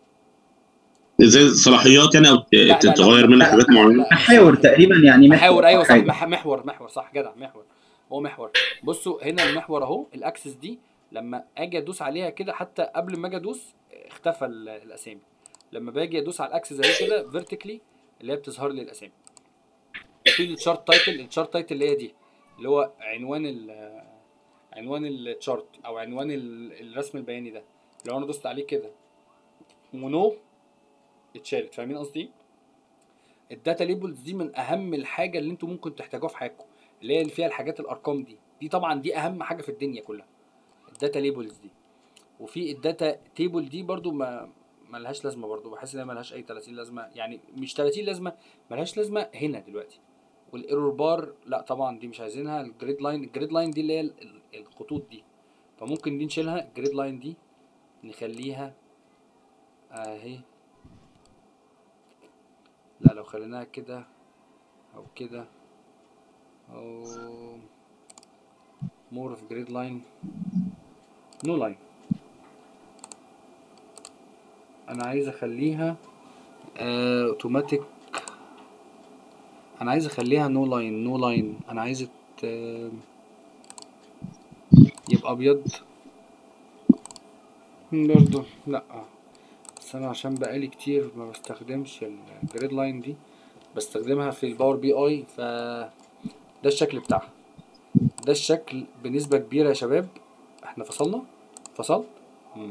زي صلاحيات يعني او ت- لا، لا، تتغير لا، منها لا، حاجات لا، معينه لا. محاور تقريبا يعني محاور ايوه صح حاجة. مح- محور محور صح جدع محور هو محور بصوا هنا المحور اهو الاكسس دي لما اجي ادوس عليها كده حتى قبل ما اجي ادوس اختفى ال- الاسامي لما باجي ادوس على الاكسس اهي كده فيرتيكلي اللي هي بتظهر لي الاسامي وفي الشارت تايتل الشارت تايتل اللي هي دي اللي هو عنوان ال عنوان الشارت او عنوان ال- الرسم البياني ده لو انا دوست عليه كده ونو اتشالت فاهمين قصدي؟ الداتا ليبلز دي من اهم الحاجه اللي انتوا ممكن تحتاجوها في حياتكم اللي هي اللي فيها الحاجات الارقام دي دي طبعا دي اهم حاجه في الدنيا كلها الداتا ليبلز دي وفي الداتا تيبل دي برضو ما ملهاش لازمه برضو بحس ان هي ملهاش اي 30 لازمه يعني مش 30 لازمه ملهاش لازمه هنا دلوقتي والايرور بار لا طبعا دي مش عايزينها الجريد لاين الجريد لاين دي اللي هي ال- ال- الخطوط دي فممكن دي نشيلها الجريد لاين دي نخليها اهي لا لو خليناها كده او كده او more of grid line no line انا عايز اخليها اوتوماتيك انا عايز اخليها نو لاين نو لاين انا عايز ت- يبقى ابيض برضه لا بس انا عشان بقالي كتير ما بستخدمش الجريد لاين دي بستخدمها في الباور بي اي ف ده الشكل بتاعها ده الشكل بنسبة كبيرة يا شباب احنا فصلنا فصلت مم.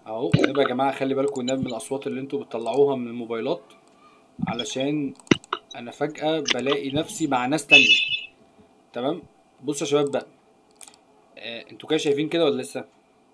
اهو يبقى يا جماعه خلي بالكم ده من الاصوات اللي انتوا بتطلعوها من الموبايلات علشان انا فجاه بلاقي نفسي مع ناس تانية تمام بصوا يا شباب بقى آه انتوا كده شايفين كده ولا لسه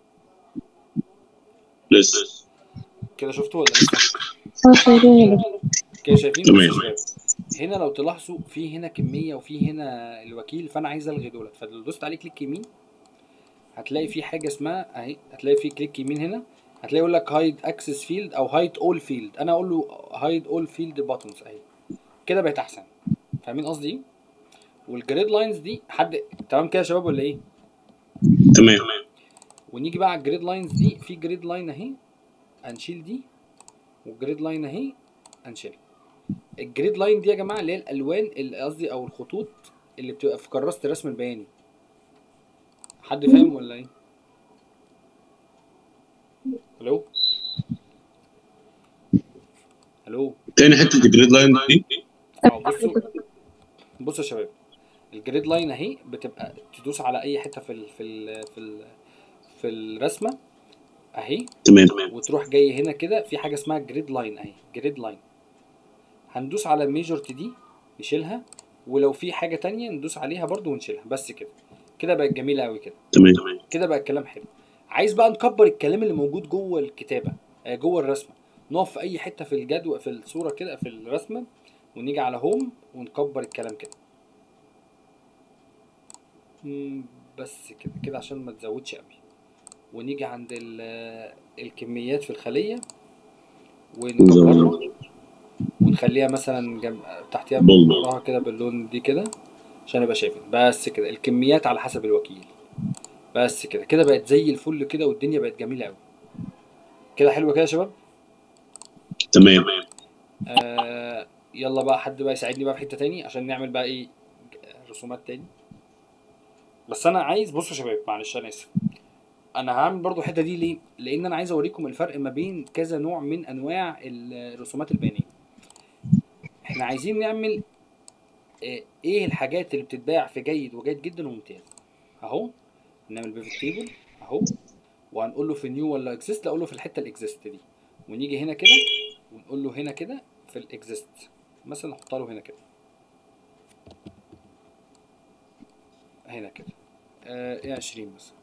لسه كده شفتوا ولا لسه اه شايفين كده شايفين تمام. بصوا يا شباب هنا لو تلاحظوا في هنا كميه وفي هنا الوكيل فانا عايز الغي دولت فلو دوست عليه كليك يمين هتلاقي في حاجه اسمها اهي هتلاقي في كليك يمين هنا هتلاقي يقول لك هايد اكسس فيلد او هايد اول فيلد انا اقول له هايد اول فيلد باتونز اهي كده بقت احسن فاهمين قصدي ايه والجريد لاينز دي حد تمام كده يا شباب ولا ايه تمام ونيجي بقى على الجريد لاينز دي في جريد لاين اهي هنشيل دي والجريد لاين اهي هنشيلها الجريد لاين دي يا جماعه اللي هي الالوان اللي قصدي او الخطوط اللي بتبقى في كراسه الرسم البياني حد فاهم ولا ايه الو الو تاني حته الجريد لاين دي اه بصوا بصوا يا شباب الجريد لاين اهي بتبقى تدوس على اي حته في ال في ال في ال في الرسمه اهي تمام وتروح جاي هنا كده في حاجه اسمها جريد لاين اهي جريد لاين هندوس على الميجورتي دي نشيلها ولو في حاجه تانية ندوس عليها برضو ونشيلها بس كده كده بقت جميله قوي كده تمام كده بقى الكلام حلو عايز بقى نكبر الكلام اللي موجود جوه الكتابه آه، جوه الرسمه نقف في اي حته في الجدول في الصوره كده في الرسمه ونيجي على هوم ونكبر الكلام كده مم، بس كده كده عشان ما تزودش قوي ونيجي عند ال- الكميات في الخليه ونكبرها ونخليها مثلا جنب تحتيها بلد. وراها كده باللون دي كده عشان نبقى شايفين بس كده الكميات على حسب الوكيل بس كده كده بقت زي الفل كده والدنيا بقت جميله قوي كده حلوه كده يا شباب تمام آه يلا بقى حد بقى يساعدني بقى في حته تاني عشان نعمل بقى ايه رسومات تاني بس انا عايز بصوا يا شباب معلش انا اسف انا هعمل برضو الحته دي ليه لان انا عايز اوريكم الفرق ما بين كذا نوع من انواع الرسومات البيانيه احنا عايزين نعمل آه، ايه الحاجات اللي بتتباع في جيد وجيد جدا وممتاز اهو نعمل بيفت تيبل اهو وهنقول له في نيو ولا اكزيست لا اقول له في الحته الاكزيست دي ونيجي هنا كده ونقول له هنا كده في الاكزيست مثلا نحط له هنا كده هنا كده آه ايه 20 مثلا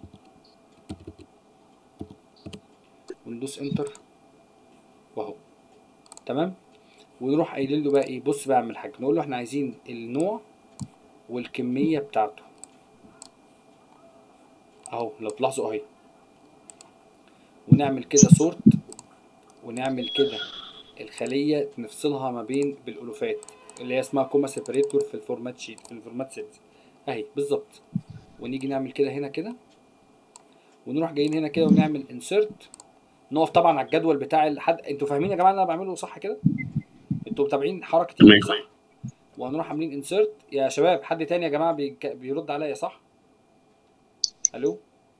وندوس انتر واهو تمام ونروح قايلين له بقى ايه بص بقى اعمل حاجه نقول له احنا عايزين النوع والكميه بتاعته اهو لو تلاحظوا اهي ونعمل كده سورت ونعمل كده الخليه نفصلها ما بين بالالوفات اللي هي اسمها كوما سيبريتور في الفورمات شيت في الفورمات سيلز اهي بالظبط ونيجي نعمل كده هنا كده ونروح جايين هنا كده ونعمل انسرت نقف طبعا على الجدول بتاع الحد انتوا فاهمين يا جماعه اللي انا بعمله صح كده انتوا متابعين حركه تمام. ايدي صح وهنروح عاملين انسرت يا شباب حد تاني يا جماعه بيك- بيرد عليا صح الو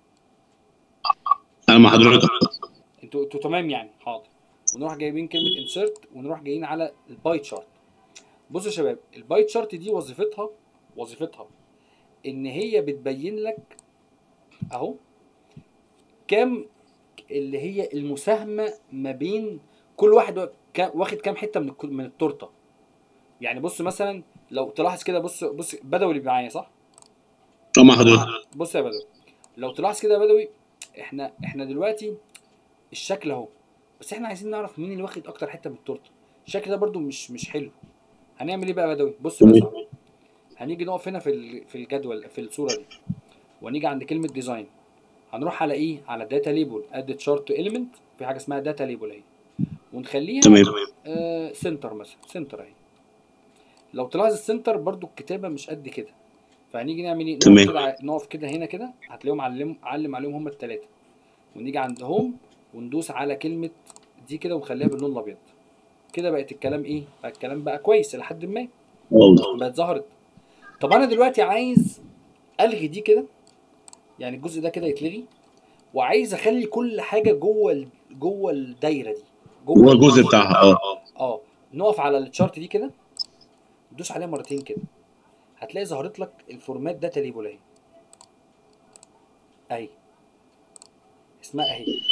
انا مع حضرتك انتوا انتوا تمام يعني حاضر ونروح جايبين كلمه انسرت ونروح جايين على الباي تشارت بصوا يا شباب الباي تشارت دي وظيفتها وظيفتها ان هي بتبين لك اهو كام اللي هي المساهمه ما بين كل واحد وا- كا- واخد كام حته من الك- من التورته يعني بص مثلا لو تلاحظ كده بص بص بدوي اللي معايا صح اه مع حضرتك بص يا بدوي لو تلاحظ كده يا بدوي احنا احنا دلوقتي الشكل اهو بس احنا عايزين نعرف مين اللي واخد اكتر حته من التورته الشكل ده برضو مش مش حلو هنعمل ايه بقى يا بدوي بص بقى يا صاحبي. هنيجي نقف هنا في ال- في الجدول في الصوره دي ونيجي عند كلمه ديزاين هنروح على ايه على داتا ليبل اد تشارت تو اليمنت في حاجه اسمها داتا ليبل اهي ونخليها تمام آه سنتر مثلا سنتر اهي لو تلاحظ السنتر برضو الكتابه مش قد كده فهنيجي نعمل ايه نقف تمام. كده ع- نقف كده هنا كده هتلاقيهم علم علم عليهم هم الثلاثه ونيجي عند هوم وندوس على كلمه دي كده ونخليها باللون الابيض كده بقت الكلام ايه بقى الكلام بقى كويس لحد ما اه بقت ظهرت طب انا دلوقتي عايز الغي دي كده يعني الجزء ده كده يتلغي وعايز اخلي كل حاجه جوه ال- جوه الدايره دي هو الجزء بتاعها اه اه نقف على التشارت دي كده دوس عليها مرتين كده هتلاقي ظهرت لك الفورمات داتا ليبل اهي اهي اسمها اهي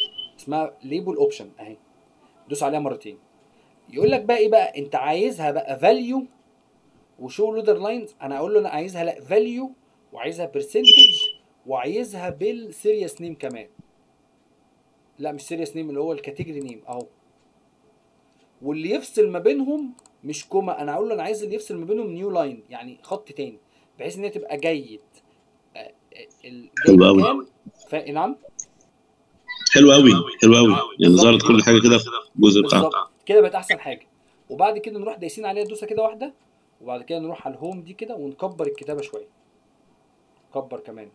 اسمها ليبل اوبشن اهي دوس عليها مرتين يقول لك بقى ايه بقى انت عايزها بقى فاليو وشو لودر لاينز انا اقول له انا عايزها لا فاليو وعايزها برسنتج وعايزها بالسيريس نيم كمان لا مش سيريس نيم اللي هو الكاتيجوري نيم اهو واللي يفصل ما بينهم مش كوما انا اقول له انا عايز اللي يفصل ما بينهم نيو لاين يعني خط تاني بحيث ان هي تبقى جيد آه، آه، الجيد حلو أوي. كام ف... نعم حلو قوي حلو قوي يعني ظهرت كل حاجه كده في الجزء بتاعها بالظبط كده بقت احسن حاجه وبعد كده نروح دايسين عليها دوسه كده واحده وبعد كده نروح على الهوم دي كده ونكبر الكتابه شويه كبر كمان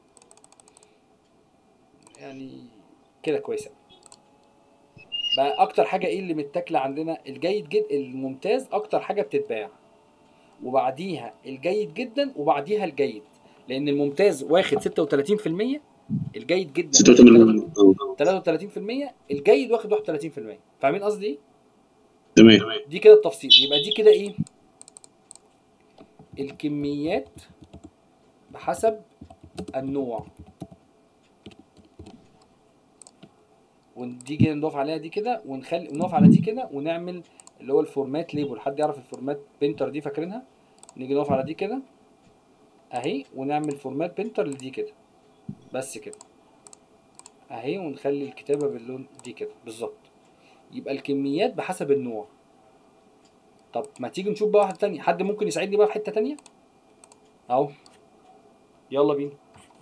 يعني كده كويسه بقى اكتر حاجه ايه اللي متاكله عندنا الجيد جدا الممتاز اكتر حاجه بتتباع وبعديها الجيد جدا وبعديها الجيد لان الممتاز واخد 36% الجيد جدا 86 آه، 33% الجيد واخد 31% فاهمين قصدي ايه؟ تمام دي كده التفصيل يبقى دي كده ايه الكميات بحسب النوع ودي كده نضيف عليها دي كده ونخلي ونقف على دي كده ونعمل اللي هو الفورمات ليبل حد يعرف الفورمات بينتر دي فاكرينها نيجي نقف على دي كده اهي ونعمل فورمات بينتر لدي كده بس كده اهي ونخلي الكتابه باللون دي كده بالظبط يبقى الكميات بحسب النوع طب ما تيجي نشوف بقى واحده تانية حد ممكن يساعدني بقى في حته تانية اهو يلا بينا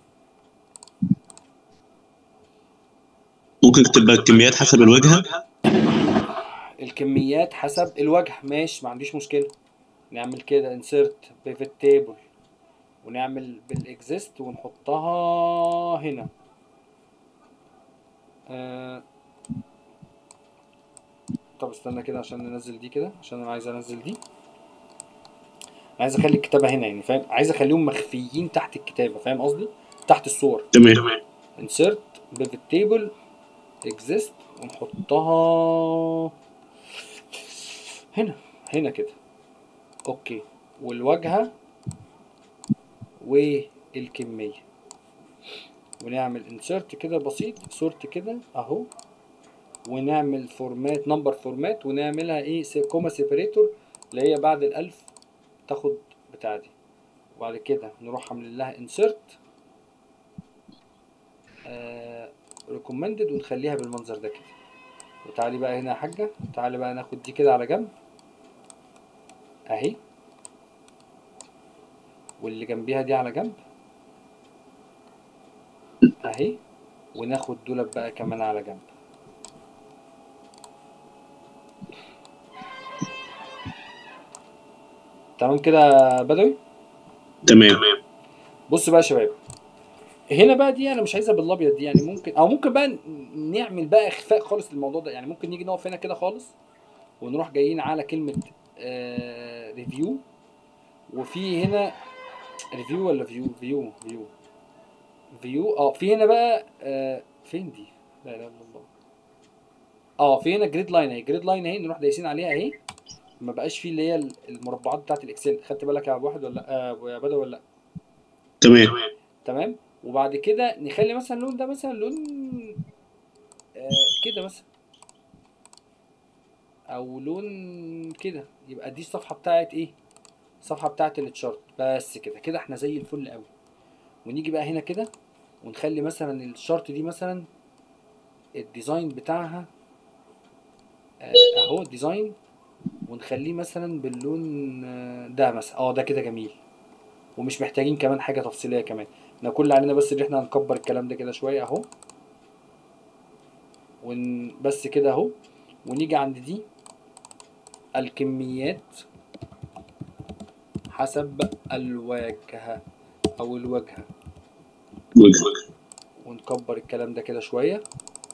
ممكن تبقى الكميات حسب الوجهه الكميات حسب الوجه ماشي ما عنديش مشكله نعمل كده انسيرت بيفت تيبل ونعمل بالاكزيست ونحطها هنا آه. طب استنى كده عشان ننزل دي كده عشان انا عايز انزل دي عايز اخلي الكتابه هنا يعني فاهم عايز اخليهم مخفيين تحت الكتابه فاهم قصدي تحت الصور تمام insert pivot table exist ونحطها هنا هنا كده اوكي والواجهه والكميه ونعمل insert كده بسيط sort كده اهو ونعمل فورمات نمبر فورمات ونعملها ايه كوما سيبريتور اللي هي بعد الالف تاخد بتاع دي وبعد كده نروح عاملين لها insert ريكومندد ونخليها بالمنظر ده كده وتعالي بقى هنا يا حاجة تعالي بقى ناخد دي كده على جنب اهي واللي جنبيها دي على جنب اهي وناخد دولت بقى كمان على جنب تمام كده يا بدوي تمام بص بقى يا شباب هنا بقى دي انا مش عايزها بالابيض دي يعني ممكن او ممكن بقى نعمل بقى اخفاء خالص للموضوع ده يعني ممكن نيجي نقف هنا كده خالص ونروح جايين على كلمه آه ريفيو وفي هنا ريفيو ولا فيو فيو فيو فيو اه في هنا بقى آه فين دي لا اله الا الله اه في هنا جريد لاين اهي جريد لاين اهي نروح دايسين عليها اهي ما بقاش فيه اللي هي المربعات بتاعت الاكسل خدت بالك يا ابو واحد ولا لا آه يا بدوي ولا لا تمام تمام وبعد كده نخلي مثلا اللون ده مثلا لون آه كده مثلا او لون كده يبقى دي الصفحه بتاعت ايه الصفحه بتاعت التشارت بس كده كده احنا زي الفل قوي ونيجي بقى هنا كده ونخلي مثلا الشارت دي مثلا الديزاين بتاعها آه، اهو الديزاين ونخليه مثلا باللون آه، ده مثلا اه ده كده جميل ومش محتاجين كمان حاجه تفصيليه كمان احنا كل اللي علينا بس ان احنا هنكبر الكلام ده كده شويه اهو ون بس كده اهو ونيجي عند دي الكميات حسب الواجهه او الواجهه وجه ونكبر الكلام ده كده شويه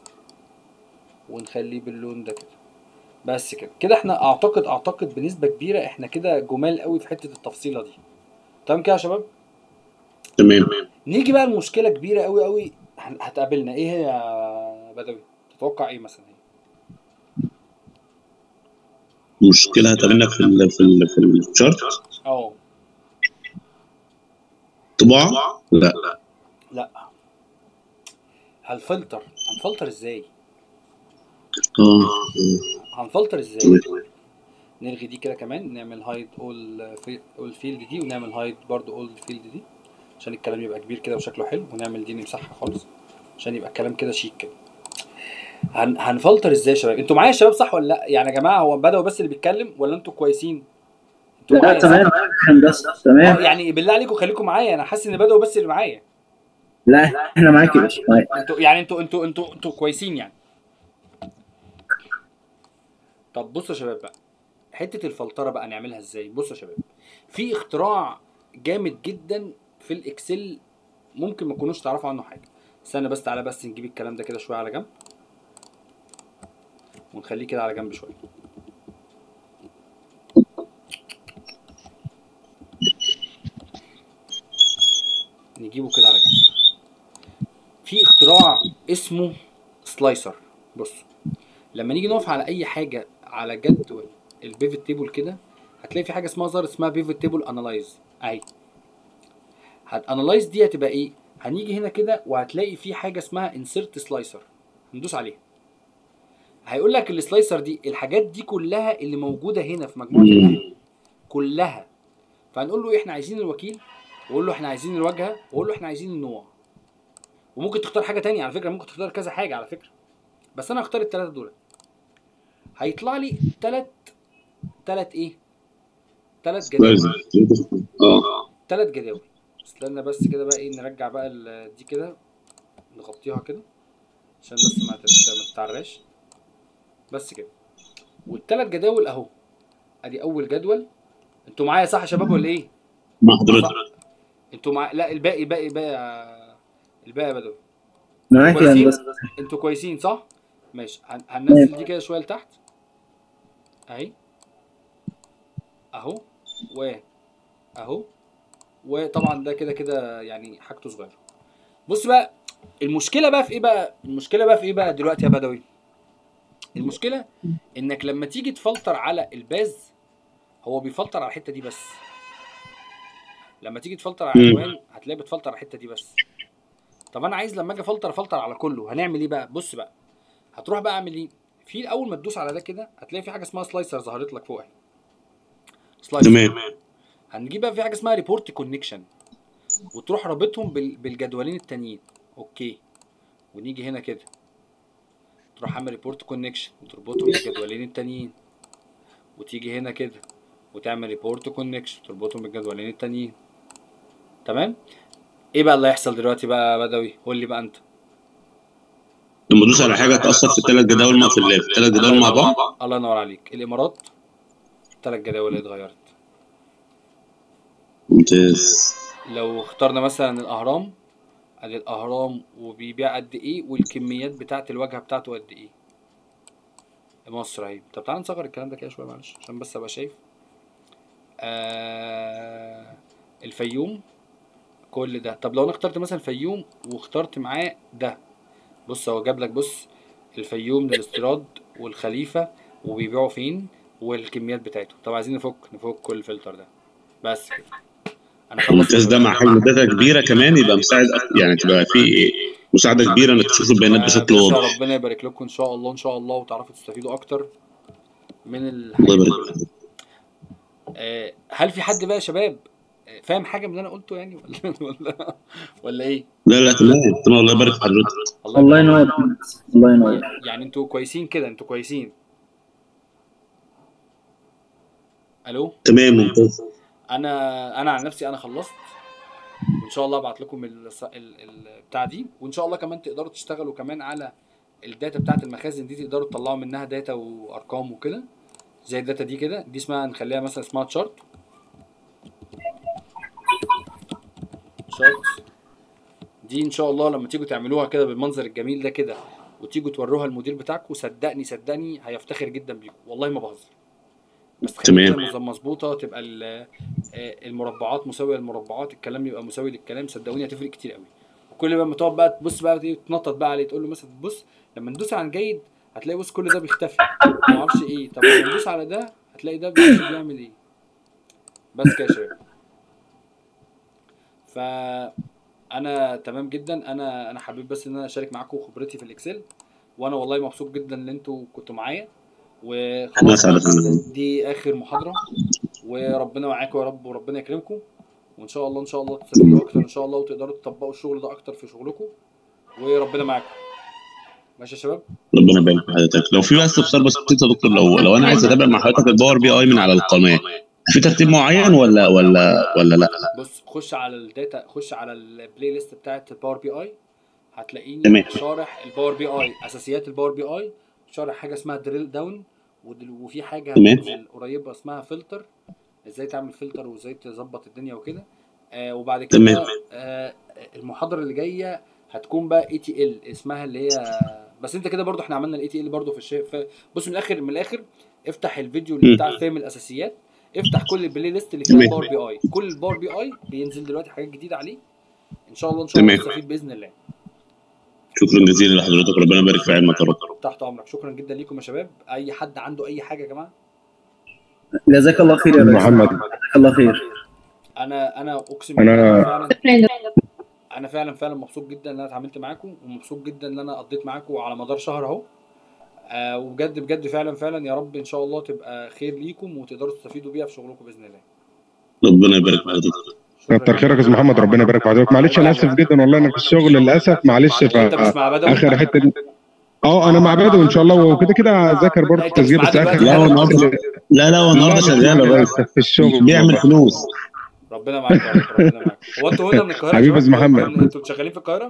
ونخليه باللون ده كده بس كده كده احنا اعتقد اعتقد بنسبه كبيره احنا كده جمال قوي في حته التفصيله دي تمام كده يا شباب تمام نيجي بقى لمشكله كبيره قوي قوي هن- هتقابلنا ايه هي يا بدوي تتوقع ايه مثلا مشكله هتقابلنا في ال في ال في الشارت اه طباعه لا لا هنفلتر هنفلتر ازاي اه هنفلتر ازاي تمام. نلغي دي كده كمان نعمل هايد اول اول فيلد دي ونعمل هايد برضو اول فيلد دي عشان الكلام يبقى كبير كده وشكله حلو ونعمل دي نمسحها خالص عشان يبقى الكلام كده شيك كده هن... هنفلتر ازاي يا شباب انتوا معايا يا شباب صح ولا لا يعني يا جماعه هو بدأوا بس اللي بيتكلم ولا انتوا كويسين انتوا لا معايا صح؟ تمام هندسه آه، تمام يعني بالله عليكم خليكم معايا انا حاسس ان بدأوا بس اللي معايا لا احنا معاك يا باشا معاك. انتوا يعني انتوا انتوا انتوا انتوا كويسين يعني طب بصوا يا شباب بقى حته الفلتره بقى نعملها ازاي بصوا يا شباب في اختراع جامد جدا في الاكسل ممكن ما تكونوش تعرفوا عنه حاجه استنى بس تعالى بس نجيب الكلام ده كده شويه على جنب ونخليه كده على جنب شويه نجيبه كده على جنب في اختراع اسمه سلايسر بص لما نيجي نقف على اي حاجه على جدول البيفت تيبل كده هتلاقي في حاجه اسمها ظهر اسمها بيفت تيبل انالايز اهي هتانالايز دي هتبقى ايه هنيجي هنا كده وهتلاقي في حاجه اسمها انسرت سلايسر ندوس عليها هيقول لك السلايسر دي الحاجات دي كلها اللي موجوده هنا في مجموعه الاهل كلها فهنقول له احنا عايزين الوكيل وقول له احنا عايزين الواجهه وقول له احنا عايزين النوع وممكن تختار حاجه تانية على فكره ممكن تختار كذا حاجه على فكره بس انا هختار الثلاثه دول هيطلع لي ثلاث ثلاث ايه ثلاث جداول لازم اه ثلاث جداول استنى بس كده بقى ايه نرجع بقى ال- دي كده نغطيها كده عشان بس ما تت- ما تتعراش بس كده والثلاث جداول اهو ادي اول جدول انتوا معايا صح يا شباب ولا ايه مع حضرتك انتوا مع لا الباقي باقي باقي الباقي يا بدوي معاك يا كويسين هندسه انتوا كويسين صح ماشي هن- هننزل دي كده شويه لتحت اهي اهو و اهو وطبعا ده كده كده يعني حاجته صغيره بص بقى المشكله بقى في ايه بقى المشكله بقى في ايه بقى دلوقتي يا بدوي المشكله انك لما تيجي تفلتر على الباز هو بيفلتر على الحته دي بس لما تيجي تفلتر على مم. العنوان هتلاقي بتفلتر على الحته دي بس طب انا عايز لما اجي افلتر افلتر على كله هنعمل ايه بقى بص بقى هتروح بقى اعمل ايه في اول ما تدوس على ده كده هتلاقي في حاجه اسمها سلايسر ظهرت لك فوق اهي سلايسر تمام هنجيب بقى في حاجه اسمها ريبورت كونكشن وتروح رابطهم بال- بالجدولين التانيين اوكي ونيجي هنا كده تروح عامل ريبورت كونكشن وتربطهم بالجدولين التانيين وتيجي هنا كده وتعمل ريبورت كونكشن تربطهم بالجدولين التانيين تمام ايه بقى اللي هيحصل دلوقتي بقى يا بدوي قول لي بقى انت لما ادوس على حاجه تاثر في الثلاث جداول مع في اللاب الثلاث جداول مع بعض الله ينور عليك الامارات ثلاث جداول اللي اتغيرت ممتاز لو اخترنا مثلا الاهرام ادي الاهرام وبيبيع قد ايه والكميات بتاعه الواجهه بتاعته قد ايه مصر اهي طب تعالى نصغر الكلام ده كده شويه معلش عشان بس ابقى شايف آه الفيوم كل ده طب لو انا اخترت مثلا الفيوم واخترت معاه ده بص هو جاب لك بص الفيوم للاستيراد والخليفه وبيبيعوا فين والكميات بتاعته طب عايزين نفك نفك كل الفلتر ده بس كده انا خلصت الممتاز ده مع حجم داتا كبيره كمان يبقى مساعد يعني تبقى في مساعده كبيره انك تشوف البيانات بشكل باشا واضح ربنا يبارك لكم ان شاء الله ان شاء الله وتعرفوا تستفيدوا اكتر من الله الحاجات يبارك دي. فيك. آه، هل في حد بقى يا شباب آه، فاهم حاجه من اللي انا قلته يعني ولا ولا ولا ايه لا لا تمام تمام الله يبارك في حضرتك الله ينور الله ينور يعني انتوا كويسين كده انتوا كويسين الو تمام ممتاز انا انا عن نفسي انا خلصت وان شاء الله ابعت لكم ال ال ال بتاع دي وان شاء الله كمان تقدروا تشتغلوا كمان على الداتا بتاعت المخازن دي تقدروا تطلعوا منها داتا وارقام وكده زي الداتا دي كده دي اسمها نخليها مثلا اسمها تشارت شارت دي ان شاء الله لما تيجوا تعملوها كده بالمنظر الجميل ده كده وتيجوا توروها المدير بتاعكم صدقني صدقني هيفتخر جدا بيكم والله ما بهزر بس خليها تمام. كده مظبوطه تبقى ال- آه، المربعات مساويه للمربعات الكلام يبقى مساوي للكلام صدقوني هتفرق كتير قوي وكل ما تقعد بقى تبص بقى إيه، تنطط بقى عليه تقول له مثلا بص لما ندوس على جيد هتلاقي بص كل ده بيختفي ما اعرفش ايه طب لما ندوس على ده هتلاقي ده بص بيعمل ايه بس كده يا شباب فانا تمام جدا انا انا حبيت بس ان انا اشارك معاكم خبرتي في الاكسل وانا والله مبسوط جدا ان انتوا كنتوا معايا الله وخلاص يسعدك يا فندم. دي اخر محاضره وربنا معاكم يا رب وربنا يكرمكم وان شاء الله ان شاء الله تستفيدوا اكتر ان شاء الله وتقدروا تطبقوا الشغل ده اكتر في شغلكم وربنا معاكم ماشي يا شباب ربنا يبارك في حضرتك لو في بس استفسار بسيط يا دكتور لو لو انا عايز اتابع مع حضرتك الباور بي اي من على القناه في ترتيب معين ولا ولا ولا لا بص خش على الداتا خش على البلاي ليست بتاعت الباور بي اي هتلاقيني تمام. شارح الباور بي اي اساسيات الباور بي اي شارح حاجه اسمها دريل داون وفي حاجه تمام. هتنزل قريبه اسمها فلتر ازاي تعمل فلتر وازاي تظبط الدنيا وكده آه وبعد كده تمام. آه المحاضره اللي جايه هتكون بقى اي تي ال اسمها اللي هي بس انت كده برضو احنا عملنا الاي تي ال برضو في الشيء ف... بص من الاخر من الاخر افتح الفيديو اللي مم. بتاع فهم الاساسيات افتح كل البلاي ليست اللي فيها تمام. باور بي اي كل الباور بي اي بينزل دلوقتي حاجات جديده عليه ان شاء الله ان شاء الله تمام. تستفيد باذن الله شكرا جزيلا لحضرتك ربنا يبارك في علمك يا رب تحت امرك شكرا جدا ليكم يا شباب اي حد عنده اي حاجه يا جماعه جزاك الله خير يا ريس محمد جزاك الله خير انا انا اقسم أنا- بالله فعلا انا فعلا فعلا مبسوط جدا ان انا اتعاملت معاكم ومبسوط جدا ان انا قضيت معاكم على مدار شهر اهو آه وبجد بجد فعلا فعلا يا رب ان شاء الله تبقى خير ليكم وتقدروا تستفيدوا بيها في شغلكم باذن الله ربنا يبارك في حضرتك شكراً كتر جداً. خيرك يا استاذ محمد ربنا يبارك في حضرتك معلش انا اسف جدا والله انا في الشغل للاسف معلش انت مش في مع بدوي اخر حته دي اه انا مع بدو ان شاء الله وكده كده ذاكر برضه لا، أنت مش التسجيل مع بس دلوقتي. اخر لا هو النهارده لا لا هو النهارده شغال يا ريس في الشغل بيعمل فلوس ربنا معاك يا رب ربنا معاك هو انتوا هنا من القاهره يا حبيبي شباب؟ أستاذ محمد. انتوا شغالين في القاهره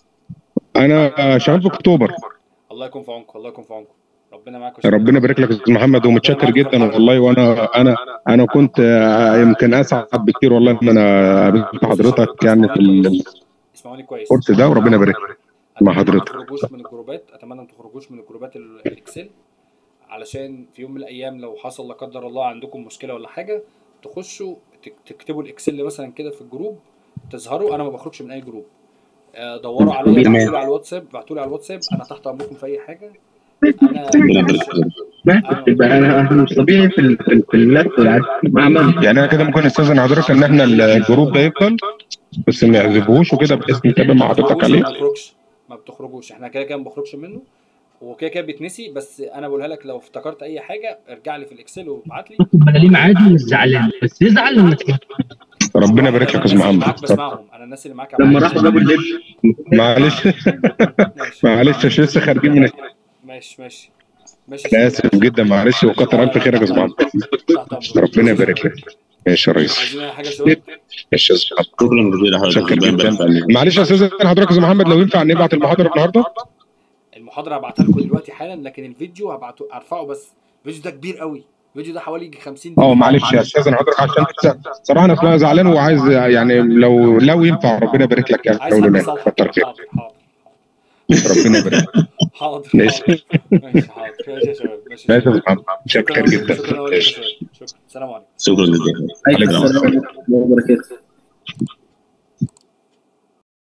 انا شغال في اكتوبر الله يكون في عونكم الله يكون في عونكم ربنا معاكم يا شباب. ربنا يبارك لك يا استاذ محمد ومتشكر جدا والله وانا انا انا كنت آه، يمكن اسعد بكتير والله ان انا قابلت حضرتك يعني في ال- اسمعوني كويس الكورس ده وربنا يبارك مع أتمنى حضرتك. ما تخرجوش من الجروبات اتمنى ما تخرجوش من الجروبات ال- الاكسل علشان في يوم من الايام لو حصل لا قدر الله عندكم مشكله ولا حاجه تخشوا تك- تكتبوا الاكسل مثلا كده في الجروب تظهروا انا ما بخرجش من اي جروب آه، دوروا عليا تمام. ابعتوا لي على الواتساب ابعتوا لي على الواتساب انا تحت امركم في اي حاجه انا ربنا يبارك في حضرتك يبقى انا أنا مش طبيعي في ال- في ال- في اللف والعمل يعني انا كده ممكن استاذن حضرتك ان احنا الجروب ده يفضل بس ما نعزفوش وكده بحيث نتابع مع حضرتك عليه ما بتخرجش ما بتخرجوش احنا كده كده ما بخرجش منه هو كده كده بيتنسي بس انا بقولها لك لو افتكرت اي حاجه ارجع لي في الاكسل وابعت لي انا ليه عادي مش زعلان بس يزعل لما تيجي ربنا يبارك لك يا استاذ الناس اللي محمد معاك بسمعهم انا الناس اللي معاك لما عمالة راحوا جابوا اللب معلش ماشي معلش مش لسه خارجين من ماشي ماشي ماشي انا اسف جدا معلش وكتر الف خيرك يا استاذ محمد تحت أمرك. ربنا يبارك لك ماشي يا ريس عايزين اي حاجه يا شباب ماشي يا أستاذ محمد. شكرا جزيلا لحضرتك شكرا ربنا يبارك جدا في علمك معلش يا استاذ حضرتك يا استاذ محمد لو ينفع نبعت المحاضره النهارده المحاضره هبعتها لكم دلوقتي حالا لكن الفيديو هبعته ارفعه بس الفيديو ده كبير قوي الفيديو ده حوالي يجي 50 دقيقه اه معلش يا استاذ حضرتك عشان صراحه انا أصلاً زعلان وعايز يعني لو لو ينفع ربنا يبارك لك يعني عايز لو حد لا يصلح كتر خير حاضر حاضر ربنا يبارك حاضر ماشي. حاضر. ماشي حاضر ماشي يا شباب ماشي يا ماشي يا شباب. استاذ محمد شكرا جدا شكرا لك يا شباب شكرا سلام عليكم شكرا جزيلا عليكم السلام ورحمه الله وبركاته